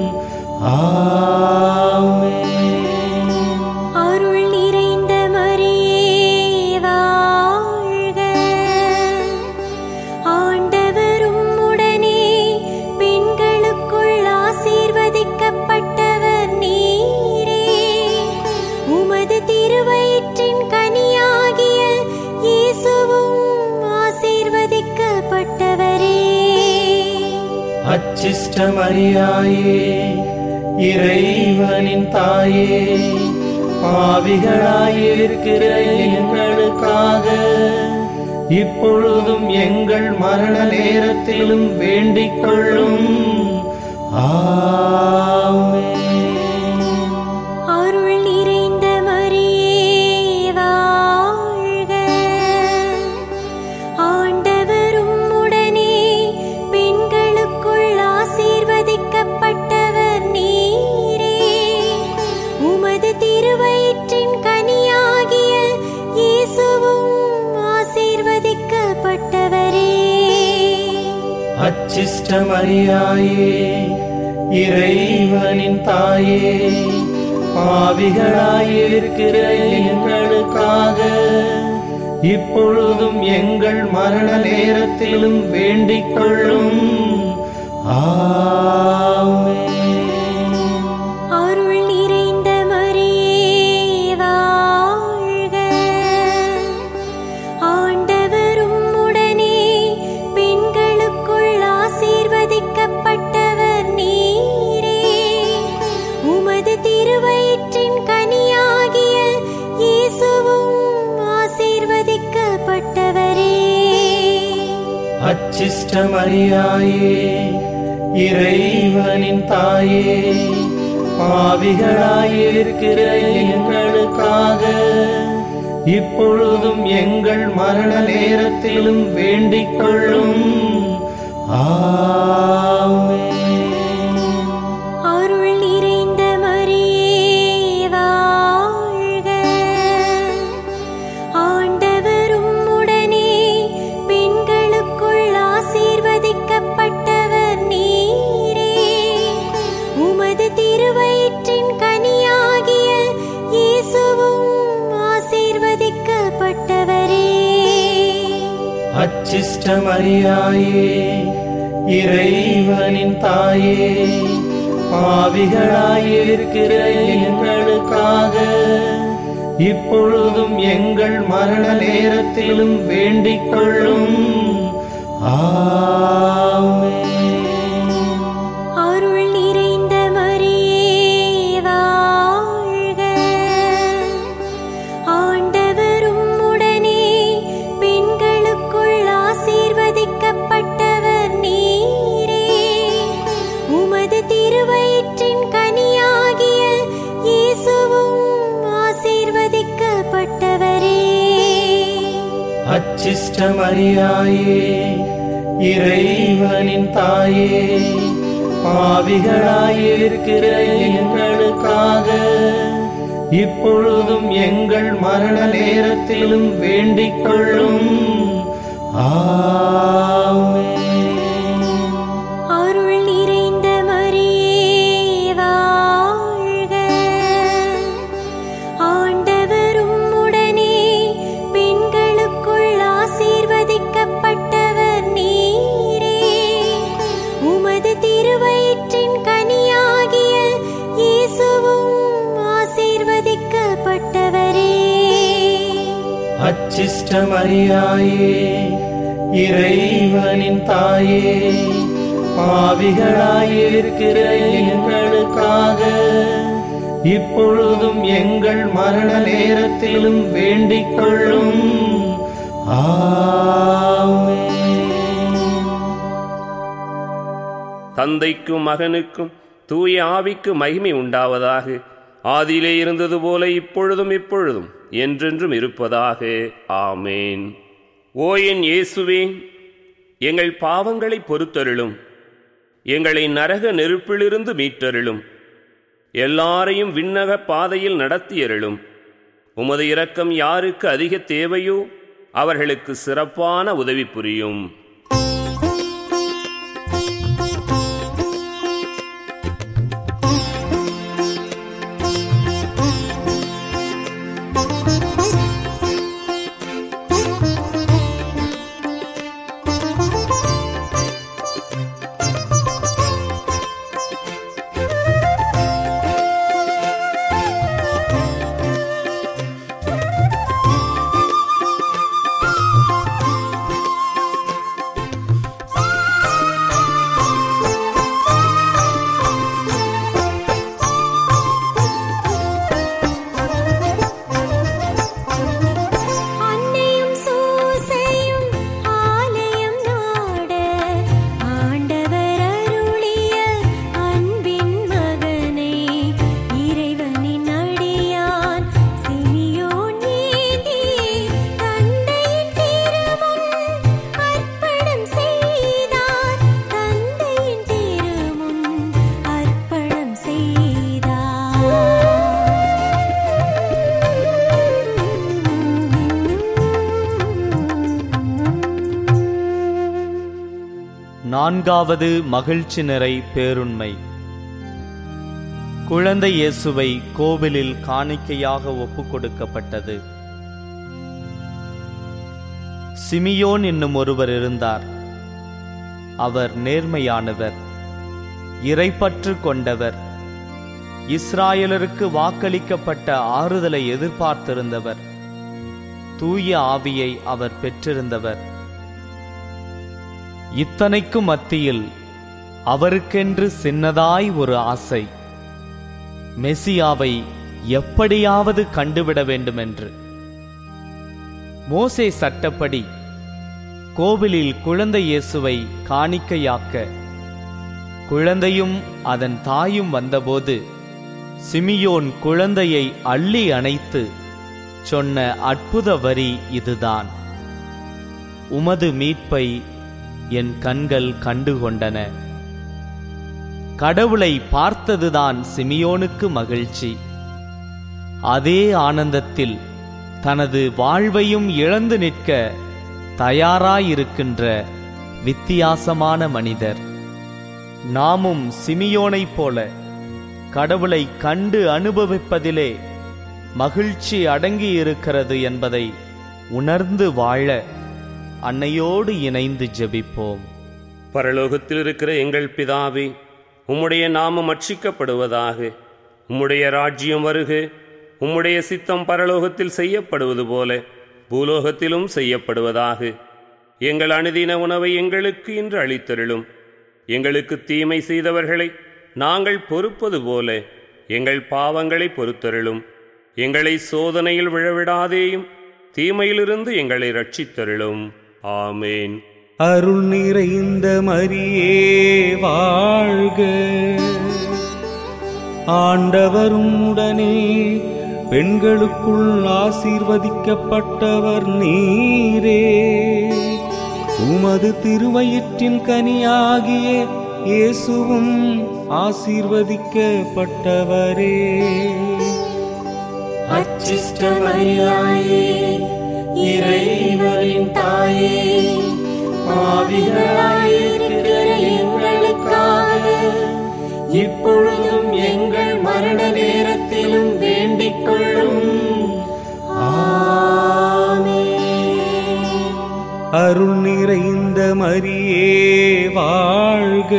ஆமென். அருள் நிறைந்த மரியே வாழ்க ஆண்டவரும் உடனே பெண்களுக்குள் ஆசீர்வதிக்கப்பட்டவர் நீரே உமது திருவயிற்றின் கனியாகிய இயேசுவும் ஆசீர்வதிக்கப்பட்டவரே அச்சிஷ்ட மரியாயே இறைவனின் தாயே பாவிகளாயிருக்கிற எங்களுக்காக இப்பொழுதும் எங்கள் மரண நேரத்திலும் வேண்டிக் கொள்ளும் ஆமென். அருள் நிறைந்த மரியே வாழ்க ஆண்டவரும் உடனே பெண்களுக்குள் ஆசீர்வதிக்கப்பட்டவர் நீரே உமது திருவயிற்றின் கனியாகிய இயேசுவும் ஆசீர்வதிக்கப்பட்டவரே அச்சிஷ்ட மரியாயே இறைவனின் தாயே பாவிகளாயிருக்கிற எங்களுக்காக இப்பொழுதும் எங்கள் மரண நேரத்திலும் வேண்டிக் கொள்ளும் ஆமென். அருள் நிறைந்த மரியே வாழ்க ஆண்டவரும் உடனே பெண்களுக்குள் ஆசீர்வதிக்கப்பட்டவர் நீரே உமது திருவயிற்றின் கனியாகிய இயேசுவும் ஆசீர்வதிக்கப்பட்டவரே அச்சிஷ்ட மரியாயே இறைவனின் தாயே பாவிகளாயிருக்கிற எங்களுக்காக இப்பொழுதும் எங்கள் மரண நேரத்திலும் வேண்டிக் கொள்ளும் ஆமென். அருள் நிறைந்த மரியே வாழ்க ஆண்டவரும் உடனே பெண்களுக்குள் ஆசீர்வதிக்கப்பட்டவர் நீரே உமது திருவயிற்றின் கனியாகிய இயேசுவும் ஆசீர்வதிக்கப்பட்டவரே அச்சிஷ்ட மரியாயே இறைவனின் தாயே பாவிகளாயிருக்கிற எங்களுக்காக இப்பொழுதும் எங்கள் மரண நேரத்திலும் வேண்டிக் கொள்ளும் ஆமென். அருள் நிறைந்த மரியே வாழ்க ஆண்டவரும் உடனே பெண்களுக்குள் ஆசீர்வதிக்கப்பட்டவர் நீரே உமது திருவயிற்றின் கனியாகிய இயேசுவும் ஆசீர்வதிக்கப்பட்டவரே அச்சிஷ்ட மரியாயே இறைவனின் தாயே பாவிகளாயிருக்கிற எங்களுக்காக இப்பொழுதும் எங்கள் மரண நேரத்திலும் வேண்டிக் கொள்ளும் ஆமென். அருள் நிறைந்த மரியே வாழ்க ஆண்டவரும் உடனே பெண்களுக்குள் ஆசீர்வதிக்கப்பட்டவர் நீரே உமது திருவயிற்றின் கனியாகிய இயேசுவும் ஆசீர்வதிக்கப்பட்டவரே அச்சிஷ்ட மரியாயே இறைவனின் தாயே பாவிகளாயிருக்கிற எங்களுக்காக இப்பொழுதும் எங்கள் மரண நேரத்திலும் வேண்டிக் கொள்ளும் ஆமென். தந்தைக்கும் மகனுக்கும் தூய ஆவிக்கு மகிமை உண்டாவதாக ஆதியிலே இருந்தது போல இப்பொழுதும் இப்பொழுதும் என்றென்றும் இருப்பதாக ஆமேன் ஓ என் இயேசுவே எங்கள் பாவங்களை பொறுத்தருளும் எங்களை நரக நெருப்பிலிருந்து மீட்டருளும் எல்லாரையும் விண்ணக பாதையில் நடத்தியருளும் உமது இரக்கம் யாருக்கு அதிக தேவையோ அவர்களுக்கு சிறப்பான உதவி புரியும் நான்காவது மகிழ்ச்சி நிறை பேருண்மை குழந்தை இயேசுவை கோவிலில் காணிக்கையாக ஒப்புக் கொடுக்கப்பட்டது சிமியோன் என்னும் ஒருவர் இருந்தார் அவர் நேர்மையானவர் இறைப்பற்று கொண்டவர் இஸ்ராயலருக்கு வாக்களிக்கப்பட்ட ஆறுதலை எதிர்பார்த்திருந்தவர் தூய ஆவியை அவர் பெற்றிருந்தவர் இத்தனைக்கும் மத்தியில் அவருக்கென்று சின்னதாய் ஒரு ஆசை மெசியாவை எப்படியாவது கண்டுவிட வேண்டுமென்று மோசே சட்டப்படி கோவிலில் குழந்தை இயேசுவை காணிக்கையாக்க குழந்தையும் அதன் தாயும் வந்தபோது சிமியோன் குழந்தையை அள்ளி அணைத்து சொன்ன அற்புத வரி இதுதான் உமது மீட்பை என் கண்கள் கண்டுகொண்டன கடவுளை பார்த்ததுதான் சிமியோனுக்கு மகிழ்ச்சி அதே ஆனந்தத்தில் தனது வாழ்வையும் இழந்து நிற்க தயாராயிருக்கின்ற வித்தியாசமான மனிதர் நாமும் சிமியோனைப் போல கடவுளை கண்டு அனுபவிப்பதிலே மகிழ்ச்சி அடங்கி இருக்கிறது என்பதை உணர்ந்து வாழ அன்னையோடு இணைந்து ஜெபிப்போம் பரலோகத்தில் இருக்கிற எங்கள் பிதாவே உம்முடைய நாமம் அர்ச்சிக்கப்படுவதாக உம்முடைய ராஜ்யம் வருக உம்முடைய சித்தம் பரலோகத்தில் செய்யப்படுவது போல பூலோகத்திலும் செய்யப்படுவதாக எங்கள் அனுதின உணவை எங்களுக்கு இன்று அளித்தருளும் எங்களுக்கு தீமை செய்தவர்களை நாங்கள் பொறுப்பது போல எங்கள் பாவங்களை பொறுத்தருளும் எங்களை சோதனையில் விழவிடாதேயும் தீமையிலிருந்து எங்களை ரட்சித்தருளும் ஆமேன் அருள் நிறைந்த மரியே வாழ்க ஆண்டவரும் உடனே பெண்களுக்குள் ஆசீர்வதிக்கப்பட்டவர் நீரே உமது திருவயிற்றின் கனியாகிய இயேசுவும் ஆசீர்வதிக்கப்பட்டவரே அச்சிஷ்டமரியாயே இறைவரின் தாயே பாவிகளாயிருக்கிற எங்களுக்காக இப்பொழுதும் எங்கள் மரண நேரத்திலும் வேண்டிக் கொள்ளும் ஆமென். அருள் நிறைந்த மரியே வாழ்க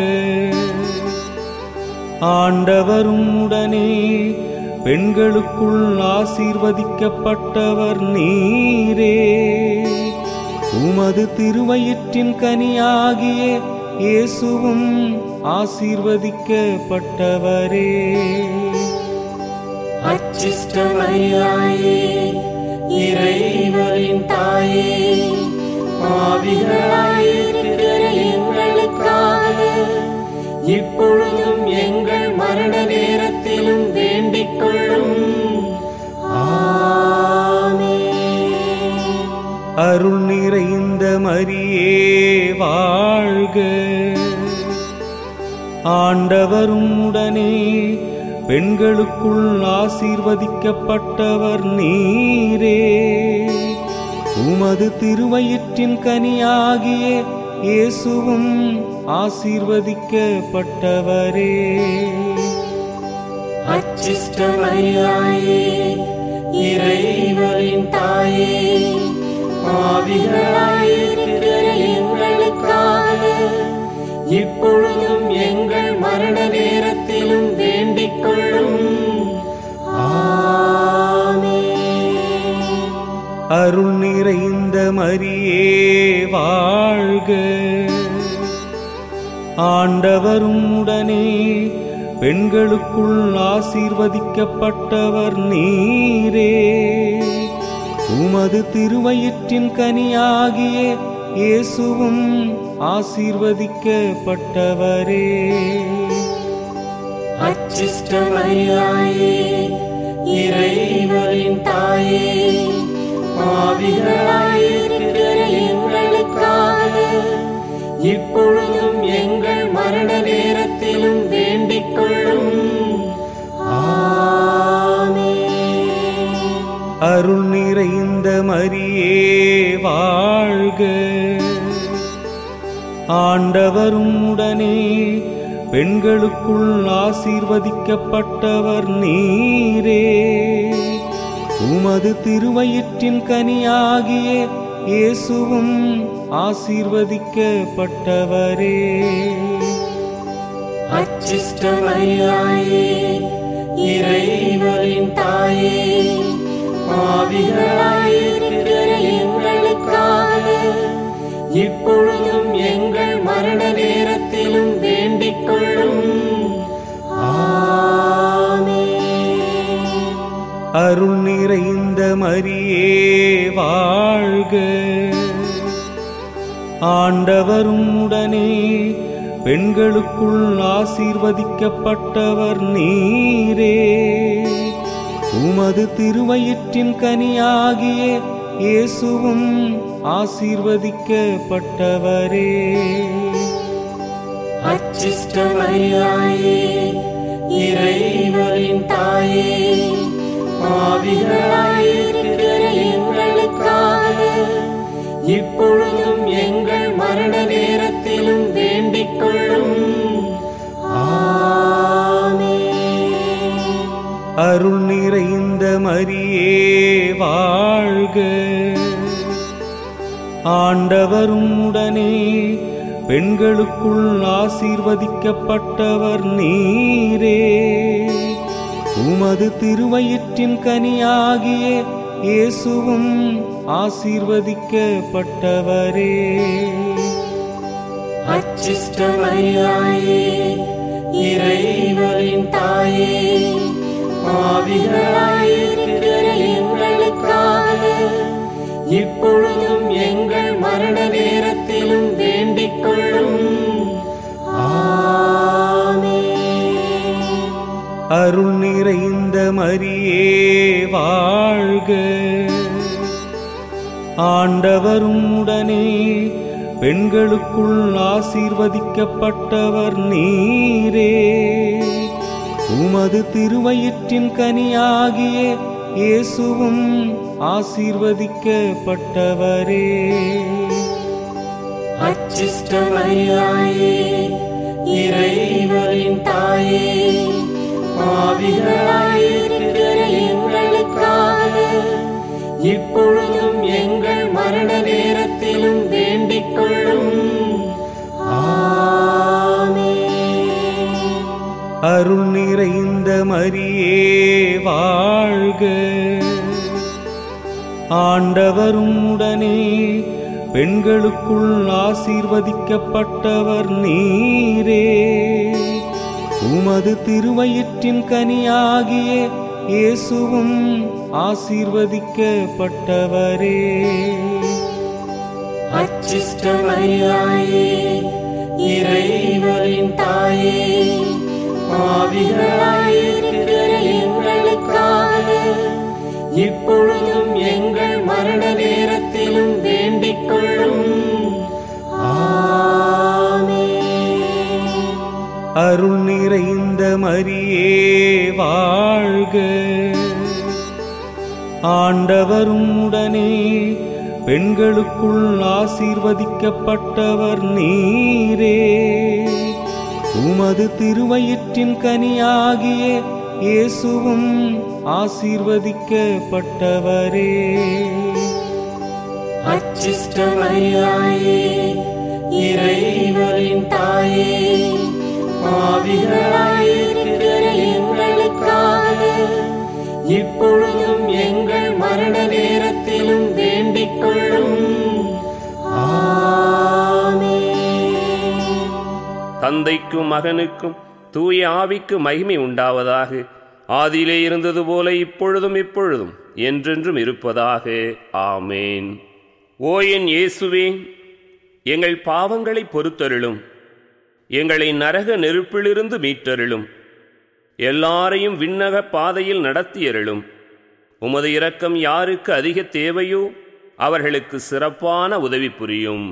ஆண்டவரும் உடனே பெண்களுக்குள் ஆசீர்வதிக்கப்பட்டவர் நீரே உமது திருவயிற்றின் கனியாகிய இயேசுவும் ஆசீர்வதிக்கப்பட்டவரே அச்சிஷ்டமரியாயே இறைவரின் தாயே பாவிகளாயிருக்கிற எங்களுக்காக இப்பொழுதும் எங்கள் மரண நேரத்திலும் வேண்டிக் கொள்ளும் ஆமென். அருள் நிறைந்த மரியே வாழ்க ஆண்டவரும் உடனே பெண்களுக்குள் ஆசீர்வதிக்கப்பட்டவர் நீரே உமது திருவயிற்றின் கனியாகிய இயேசுவும் ஆசீர்வதிக்கப்பட்டவரே அச்சிஷ்டமரியாயே இறைவரின் தாயே பாவிகளாயிருக்கிற எங்களுக்காக இப்பொழுதும் எங்கள் மரண நேரத்திலும் வேண்டிக் கொள்ளும் ஆமென். அருள் நிறைந்த மரியே வாழ்க ஆண்டவரும் உடனே பெண்களுக்குள் ஆசீர்வதிக்கப்பட்டவர் நீரே உமது திருவயிற்றின் கனியாகிய இயேசுவும் ஆசீர்வதிக்கப்பட்டவரே அச்சிஷ்டமரியாயே இறைவரின் தாயே பாவிகளாயிருக்கிற எங்களுக்காக இப்பொழுதும் எங்கள் மரண நேரத்திலும் வேண்டிக் கொள்ளும் ஆமென். அருள் நிறைந்த மரியே வாழ்க ஆண்டவரும் உடனே பெண்களுக்குள் ஆசீர்வதிக்கப்பட்டவர் நீரே உமது திருவயிற்றின் கனியாகிய இயேசுவும் ஆசீர்வதிக்கப்பட்டவரே அச்சிஷ்டமரியாயே இறைவரின் தாயே பாவிகளாயிருக்கிற எங்களுக்காக இப்பொழுதும் எங்கள் மரண நேரத்திலும் வேண்டிக் கொள்ளும் ஆமென். அருள் நிறைந்த மரியே வாழ்க ஆண்டவரும் உடனே பெண்களுக்குள் ஆசீர்வதிக்கப்பட்டவர் நீரே உமது திருவயிற்றின் கனியாகிய இயேசுவும் ஆசீர்வதிக்கப்பட்டவரே அச்சிஷ்டமரியாயே இறைவரின் தாயே பாவிகளாயிருக்கிற எங்களுக்காக இப்பொழுதும் எங்கள் மரண நேரத்திலும் வேண்டிக் கொள்ளும் ஆமென். அருள் நிறைந்த மரியே வாழ்க ஆண்டவரும் உடனே பெண்களுக்குள் ஆசீர்வதிக்கப்பட்டவர் நீரே உமது திருவயிற்றின் கனியாகிய இயேசுவும் ஆசீர்வதிக்கப்பட்டவரே அச்சிஷ்டமரியாயே இறைவரின் தாயே பாவிகளாயிருக்கிற எங்களுக்காக இப்பொழுதும் எங்கள் மரண நேரத்திலும் வேண்டிக் கொள்ளும் ஆமென். அருள் நிறைந்த மரியே வாழ்க ஆண்டவரும் உடனே பெண்களுக்குள் ஆசீர்வதிக்கப்பட்டவர் நீரே உமது திருவயிற்றின் கனியாகிய இயேசுவும் ஆசீர்வதிக்கப்பட்டவரே அச்சிஷ்டமரியாயே இறைவரின் தாயே பாவிகளாயிருக்கிற எங்களுக்காக இப்பொழுதும் எங்கள் மரண நேரத்திலும் வேண்டிக் கொள்ளும் ஆமென். அருள் நிறைந்த மரியே வாழ்க ஆண்டவரும் உடனே பெண்களுக்குள் ஆசீர்வதிக்கப்பட்டவர் நீரே உமது திருவயிற்றின் கனியாகிய இயேசுவும் ஆசீர்வதிக்கப்பட்டவரே அச்சிஷ்டமரியாயே இறைவரின் தாயே பாவிகளாயிருக்கிற எங்களுக்காக இப்பொழுதும் எங்கள் மரண நேரத்திலும் வேண்டிக் கொள்ளும் ஆமென். அருள் நிறைந்த மரியே வாழ்க ஆண்டவரும் உடனே பெண்களுக்குள் ஆசீர்வதிக்கப்பட்டவர் நீரே உமது திருவயிற்றின் கனியாகிய இயேசுவும் ஆசீர்வதிக்கப்பட்டவரே அச்சிஷ்டமரியாயே இறைவரின் தாயே பாவிகளாயிருக்கிற எங்களுக்காக இப்பொழுதும் எங்கள் மரண நேரத்திலும் வேண்டிக் கொள்ளும் ஆமென். தந்தைக்கும் மகனுக்கும் தூய ஆவிக்கு மகிமை உண்டாவதாக ஆதியிலே இருந்தது போல இப்பொழுதும் இப்பொழுதும் என்றென்றும் இருப்பதாக ஆமேன் ஓ என் இயேசுவே எங்கள் பாவங்களை பொறுத்தருளும் எங்களை நரக நெருப்பிலிருந்து மீட்டருளும் எல்லாரையும் விண்ணக பாதையில் நடத்தியருளும் உமது இரக்கம் யாருக்கு அதிக தேவையோ அவர்களுக்கு சிறப்பான உதவி புரியும்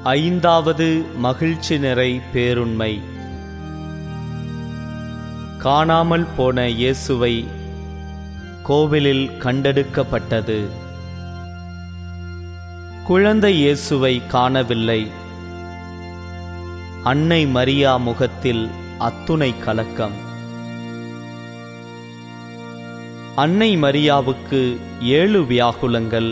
ஐந்தாவது மகிழ்ச்சி நிறை பேருண்மை காணாமல் போன இயேசுவை கோவிலில் கண்டெடுக்கப்பட்டது குழந்தை இயேசுவை காணவில்லை அன்னை மரியா முகத்தில் அத்துணை கலக்கம் அன்னை மரியாவுக்கு ஏழு வியாகுலங்கள்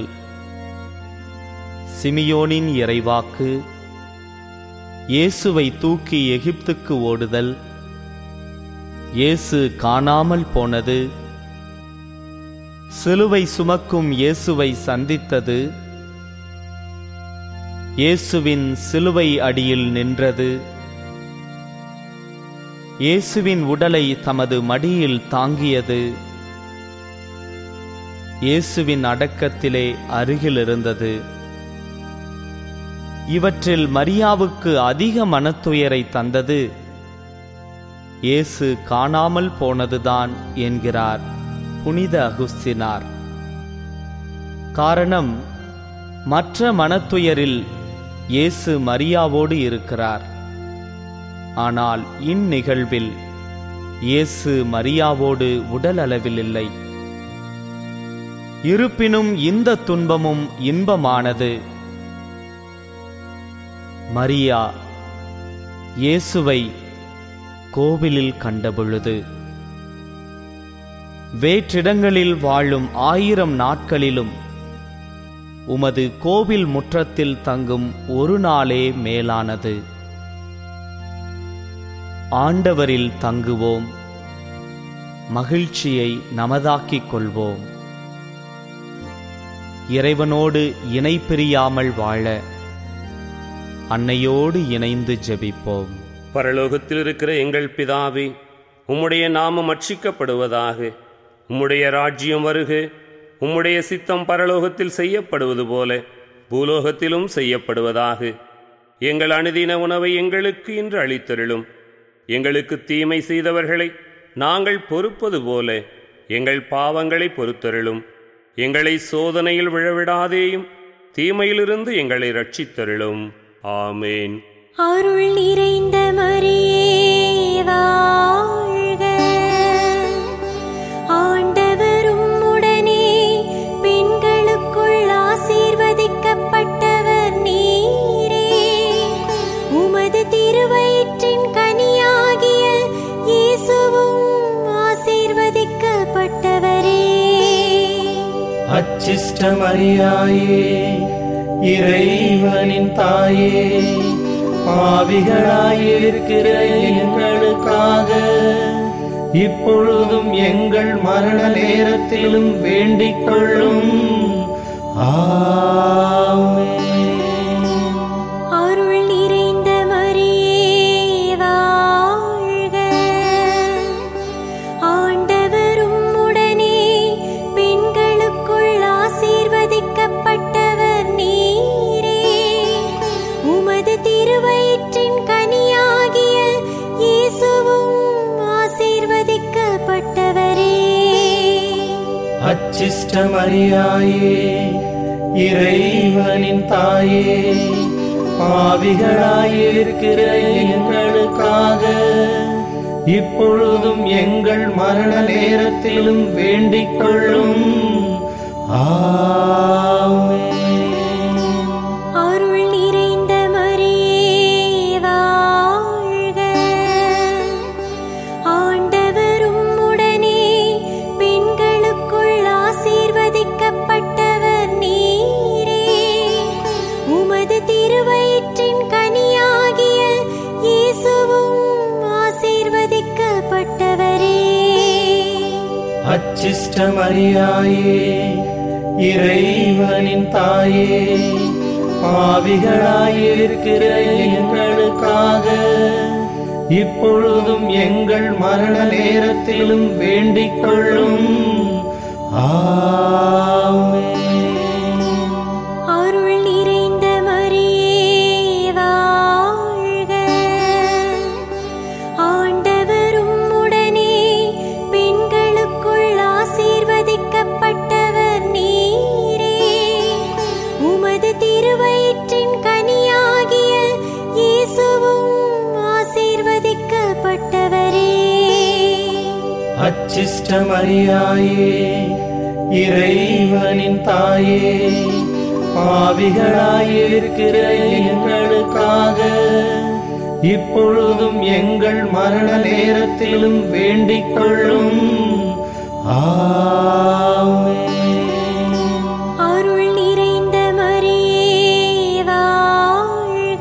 சிமியோனின் இறைவாக்கு இயேசுவை தூக்கி எகிப்துக்கு ஓடுதல் இயேசு காணாமல் போனது சிலுவை சுமக்கும் இயேசுவை சந்தித்தது இயேசுவின் சிலுவை அடியில் நின்றது இயேசுவின் உடலை தமது மடியில் தாங்கியது இயேசுவின் அடக்கத்திலே அருகில் இருந்தது இவற்றில் மரியாவுக்கு அதிக மனத்துயரை தந்தது இயேசு காணாமல் போனதுதான் என்கிறார் புனித அகுஸ்தினார் காரணம் மற்ற மனத்துயரில் இயேசு மரியாவோடு இருக்கிறார் ஆனால் இந்நிகழ்வில் இயேசு மரியாவோடு உடல் அளவில் இல்லை இருப்பினும் இந்த துன்பமும் இன்பமானது மரியா இயேசுவை கோவிலில் கண்டபொழுது வேற்றிடங்களில் வாழும் ஆயிரம் நாட்களிலும் உமது கோவில் முற்றத்தில் தங்கும் ஒரு நாளே மேலானது ஆண்டவரில் தங்குவோம் மகிழ்ச்சியை நமதாக்கிக் கொள்வோம் இறைவனோடு இணை பிரியாமல் வாழ அன்னையோடு இணைந்து ஜெபிப்போம் பரலோகத்தில் இருக்கிற எங்கள் பிதாவே உம்முடைய நாமம் அட்சிக்கப்படுவதாக உம்முடைய ராஜ்யம் வருக உம்முடைய சித்தம் பரலோகத்தில் செய்யப்படுவது போல பூலோகத்திலும் செய்யப்படுவதாக எங்கள் அனுதின உணவை எங்களுக்கு இன்று அளித்தருளும் எங்களுக்கு தீமை செய்தவர்களை நாங்கள் பொறுப்பது போல எங்கள் பாவங்களை பொறுத்தருளும் எங்களை சோதனையில் விழவிடாதேயும் தீமையிலிருந்து எங்களை ரட்சித்தருளும் ஆமேன் அருள் நிறைந்த மரியே வாழ்க ஆண்டவரும் உடனே பெண்களுக்குள் ஆசீர்வதிக்கப்பட்டவர் நீரே உமது திருவயிற்றின் கனியாகிய இயேசுவும் ஆசீர்வதிக்கப்பட்டவரே அச்சிஷ்ட மரியாயே இறைவனின் தாயே பாவிகளாயிருக்கிற எங்களுக்காக இப்பொழுதும் எங்கள் மரண நேரத்திலும் வேண்டிக் கொள்ளும் ஆமென். அருள் நிறைந்த மரியே வாழ்க ஆண்டவரும் உடனே பெண்களுக்குள் ஆசீர்வதிக்கப்பட்டவர் நீரே உமது திருவயிற்றின் கனியாகிய இயேசுவும் ஆசீர்வதிக்கப்பட்டவரே அச்சிஷ்ட மரியாயே இறைவனின் தாயே பாவிகளாயிருக்கிற எங்களுக்காக இப்பொழுதும் எங்கள் மரண நேரத்திலும் வேண்டிக் கொள்ளும் ஆமென். அருள் நிறைந்த மரியே வாழ்க ஆண்டவரும் உடனே பெண்களுக்குள் ஆசீர்வதிக்கப்பட்டவர் நீரே உமது திருவயிற்றின் கனியாகிய இயேசுவும் ஆசீர்வதிக்கப்பட்டவரே அச்சிஷ்ட மரியாயே இறைவனின் தாயே பாவிகளாயிருக்கிற எங்களுக்காக இப்பொழுதும் எங்கள் மரண நேரத்திலும் வேண்டிக் கொள்ளும் ஆமென். அருள் நிறைந்த மரியே வாழ்க ஆண்டவரும் உடனே பெண்களுக்குள் ஆசீர்வதிக்கப்பட்டவர் நீரே உமது திருவயிற்றின் கனியாகிய அச்சிஷ்டமரியாயே இறைவனின் தாயே பாவிகளாயிருக்கிற எங்களுக்காக இப்பொழுதும் எங்கள் மரண நேரத்திலும் வேண்டிக் கொள்ளும் ஆமென். அருள் நிறைந்த மரியே வாழ்க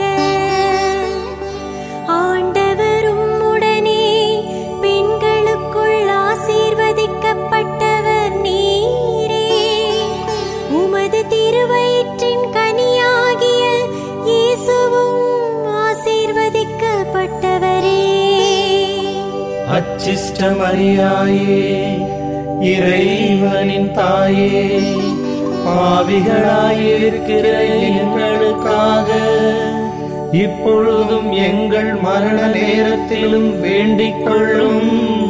ஆண்டவரும் உடனே பெண்களுக்குள் ஆசீர்வதிக்கப்பட்டவர் நீரே உமது திருவயிற்றின் கனியாகிய இயேசுவும் ஆசீர்வதிக்கப்பட்டவரே அச்சிஷ்டமரியாயே இறைவனின் தாயே பாவிகளாயிருக்கிற எங்களுக்காக இப்பொழுதும் எங்கள் மரண நேரத்திலும் வேண்டிக் கொள்ளும்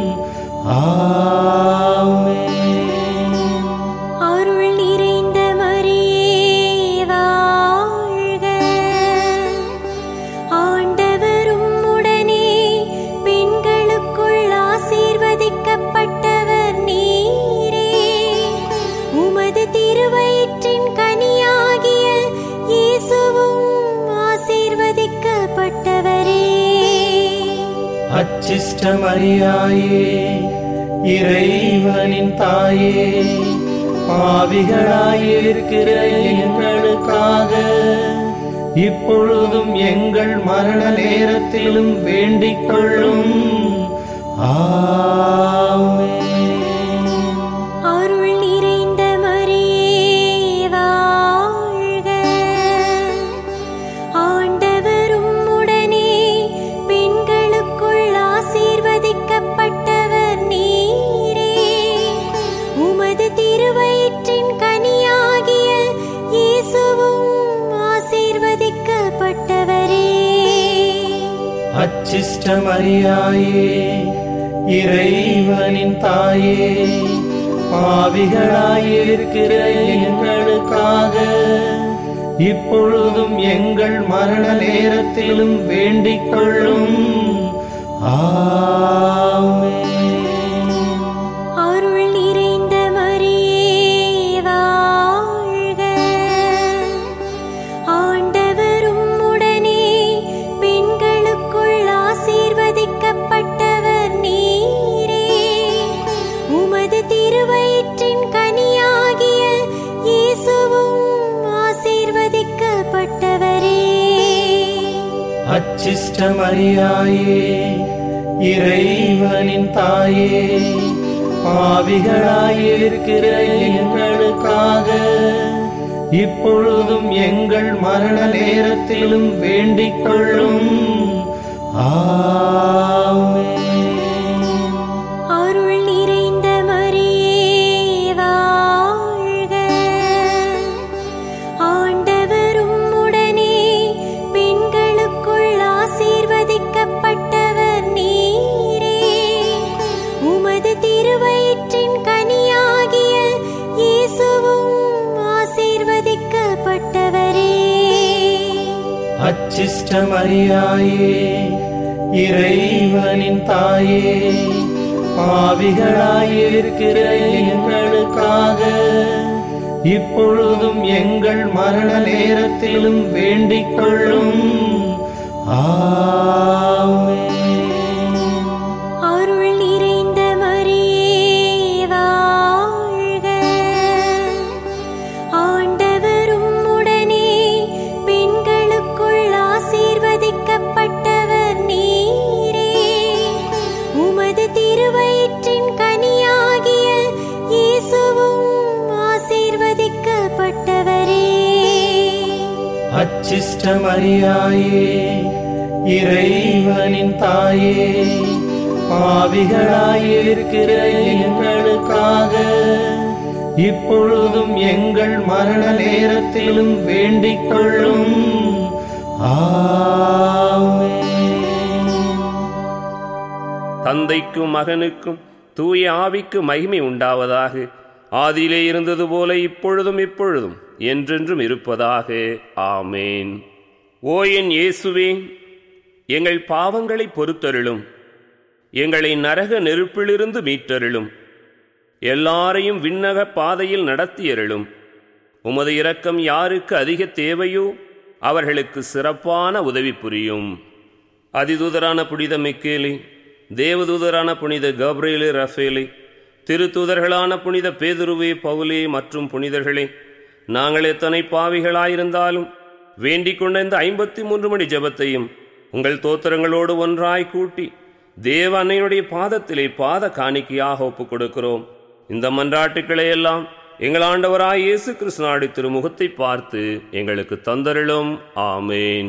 ஆமென். அருள் நிறைந்த மரியே வாழ்க ஆண்டவரும் உடனே பெண்களுக்குள் ஆசீர்வதிக்கப்பட்டவர் நீரே உமது திருவயிற்றின் கனியாகிய இயேசுவும் ஆசீர்வதிக்கப்பட்டவரே அச்சிஷ்டமரியாயே இறைவனின் தாயே பாவிகளாயிருக்கிற எங்களுக்காக இப்பொழுதும் எங்கள் மரண நேரத்திலும் வேண்டிக் கொள்ளும் ஆமென். அருள் நிறைந்த மரியே வாழ்க ஆண்டவரும் உடனே பெண்களுக்குள் ஆசீர்வதிக்கப்பட்டவர் நீரே உமது திருவயிற்றின் கனியாகிய இயேசுவும் ஆசீர்வதிக்கப்பட்டவரே அச்சிஷ்டமரியாயே இறைவனின் தாயே பாவிகளாயிருக்கிற எங்களுக்காக இப்பொழுதும் எங்கள் மரண நேரத்திலும் வேண்டிக் கொள்ளும் ஆமென். அருள் நிறைந்த மரியே வாழ்க ஆண்டவரும் உடனே பெண்களுக்குள் ஆசீர்வதிக்கப்பட்டவர் நீரே உமது திருவயிற்றின் கனியாகிய இயேசுவும் ஆசீர்வதிக்கப்பட்டவரே அச்சிஷ்டமரியாயே இறைவனின் தாயே பாவிகளாயிருக்கிற எங்களுக்காக இப்பொழுதும் எங்கள் மரண நேரத்திலும் வேண்டிக் கொள்ளும் ஆமென். அருள் நிறைந்த மரியே வாழ்க ஆண்டவரும் உடனே பெண்களுக்குள் ஆசீர்வதிக்கப்பட்டவர் நீரே உமது திருவயிற்றின் கனியாகிய இயேசுவும் ஆசீர்வதிக்கப்பட்டவரே அச்சிஷ்டமரியாயே இறைவனின் தாயே பாவிகளாயிருக்கிற எங்களுக்காக இப்பொழுதும் எங்கள் மரண நேரத்திலும் வேண்டிக் கொள்ளும் ஆமென். அருள் நிறைந்த மரியே வாழ்க ஆண்டவரும் உடனே பெண்களுக்குள் ஆசீர்வதிக்கப்பட்டவர் நீரே உமது திருவயிற்றின் கனியாகிய இயேசுவும் ஆசீர்வதிக்கப்பட்டவரே அச்சிஷ்டமரியாயே இறைவனின் தாயே பாவிகளாயிருக்கிற எங்களுக்காக இப்பொழுதும் எங்கள் மரண நேரத்திலும் வேண்டிக் கொள்ளும் ஆமென். தந்தைக்கும் மகனுக்கும் தூய ஆவிக்கு மகிமை உண்டாவதாக ஆதியிலே இருந்தது போல இப்பொழுதும் இப்பொழுதும் என்றென்றும் இருப்பதாக ஆமேன் ஓ என் இயேசுவே எங்கள் பாவங்களை பொறுத்தருளும் எங்களை நரக நெருப்பிலிருந்து மீட்டருளும் எல்லாரையும் விண்ணக பாதையில் நடத்தியருளும் உமது இரக்கம் யாருக்கு அதிக தேவையோ அவர்களுக்கு சிறப்பான உதவி புரியும் அதிதூதரான புனித மிக்கேலி தேவதூதரான புனித கப்ரேலு ரஃபேலி திருத்தூதர்களான புனித பேதுருவே பவுலே மற்றும் புனிதர்களே நாங்கள் எத்தனை பாவிகளாயிருந்தாலும் வேண்டிக் கொண்ட இந்த ஐம்பத்தி மூன்று மணி ஜெபத்தையும் உங்கள் தோத்திரங்களோடு ஒன்றாய் கூட்டி தேவ அன்னையுடைய பாதத்திலே பாத காணிக்கையாக ஒப்புக் கொடுக்கிறோம் இந்த மன்றாட்டுக்களை எல்லாம் எங்கள் ஆண்டவராய் இயேசு கிறிஸ்துநாடு திருமுகத்தை பார்த்து எங்களுக்கு தந்தருளும் ஆமேன்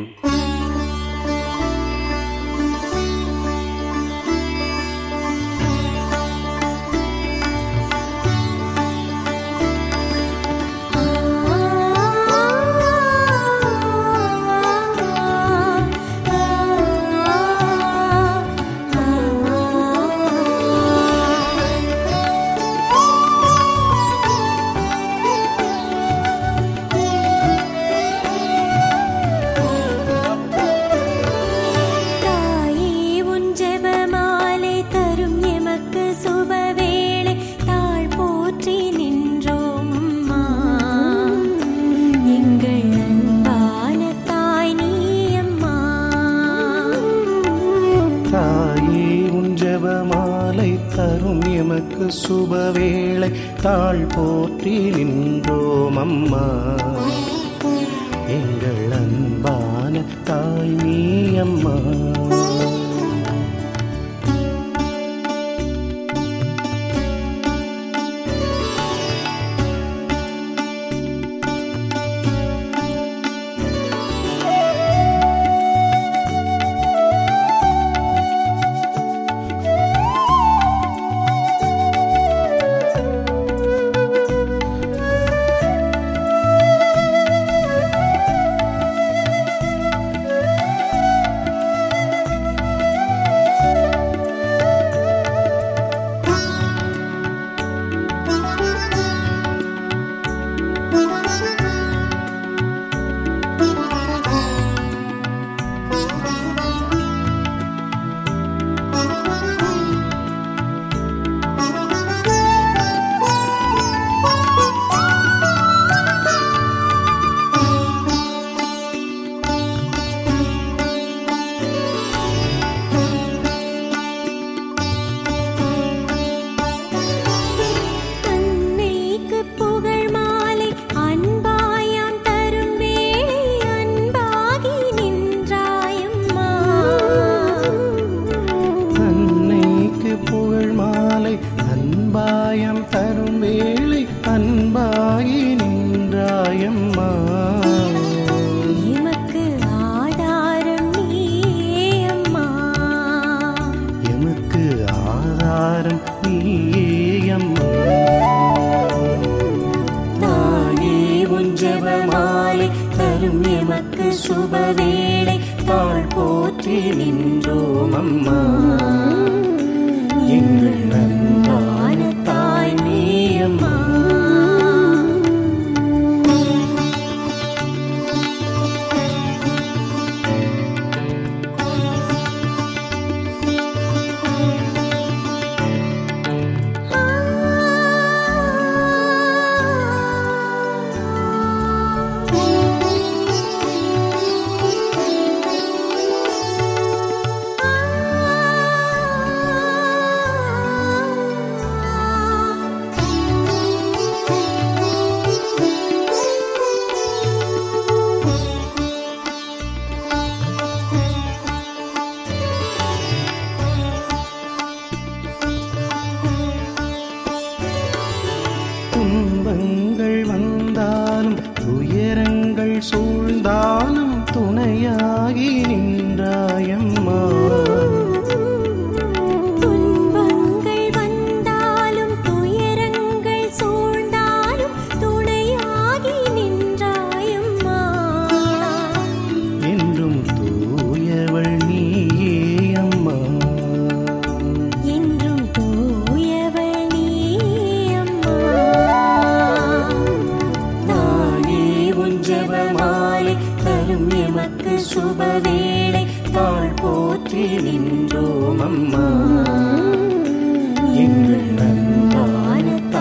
தாயே உன் ஜெபமாலை தரும் எமக்கு சுபவேளை தாழ் போற்றி நின்றோம் அம்மா எங்கள் அன்பான தாய் நீ அம்மா தாயே உன் ஜெபமாலை தரும் எமக்கு சுபவேளை தாழ் போற்றி நின்றோம் அம்மா எங்கள் அன்பான தாய் நீ அம்மா அன்னைக்கு புகழ் மாலை அன்பாயாம் தரும் வேளை அன்பாகி நின்றாயம்மா அன்னைக்கு புகழ் மாலை அன்பாயம் தரும் வேளை அன்பாகி நின்றாயம்மா எமக்கு ஆதாரம் நீயே அம்மா எமக்கு ஆதாரம் நீயம்மா தாயே உன் ஜெபமாலை தரும் எமக்கு சுபவேளை தாழ் போற்றி நின்றோம் அம்மா எங்கள் அன்பான தாய் நீ அம்மா துன்பங்கள் வந்தாலும் துயரங்கள் சூழ்ந்தாலும் துணையாகி நின்றாயம்மா துன்பங்கள் வந்தாலும் துயரங்கள் சூழ்ந்தாலும் துணையாகி நின்றாயம்மா என்றும் தூயவள் நீயே அம்மா என்றும் தூயவள் நீ அம்மா தாயே உன் ஜெபமாலை தரும் எமக்கு சுபவேளை தாழ் போற்றி நின்றோம் அம்மா எங்கள் அன்பான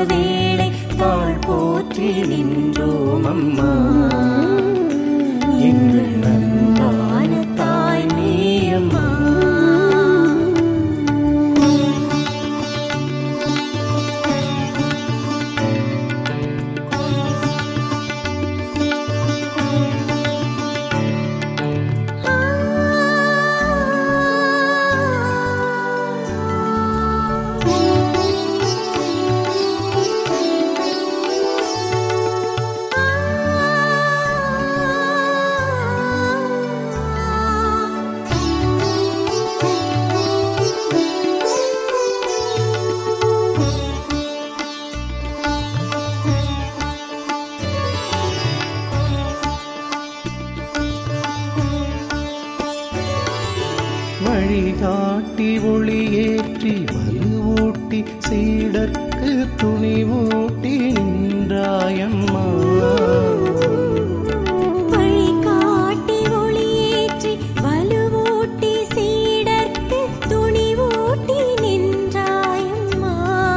சுபவேளை தாழ் போற்றி நின்றோம் அம்மா எங்கள் அன்பான தாய் நீயம்மா வழிகாட்டி ஒளியேற்றி வலுவூட்டி சீடர்க்கு துணிவூட்டி நின்றாயம்மா வழிகாட்டி ஒளியேற்றி வலுவூட்டி சீடர்க்கு துணிவூட்டி நின்றாயம்மா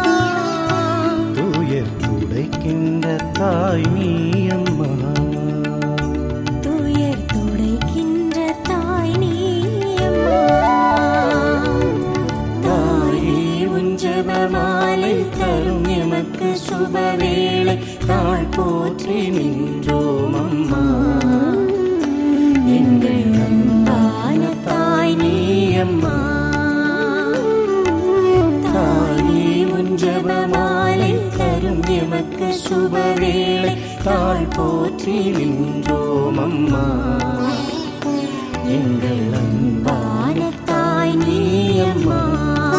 துயர் துடைக்கின்ற தாய் நீயம்மா துயர் துடைக்கின்ற தாய் நீயம்மா தாயே உன் ஜெபமாலை தரும் எமக்கு சுபவேளை தாழ் போற்றி நின்றோம் அம்மா எங்கள் அன்பான தாய் நீயம்மா தாயே உன் ஜெபமாலை தரும் எமக்கு சுபவேளை தாழ் போற்றி நின்றோம் அம்மா எங்கள் அன்பான தாய் நீயம்மா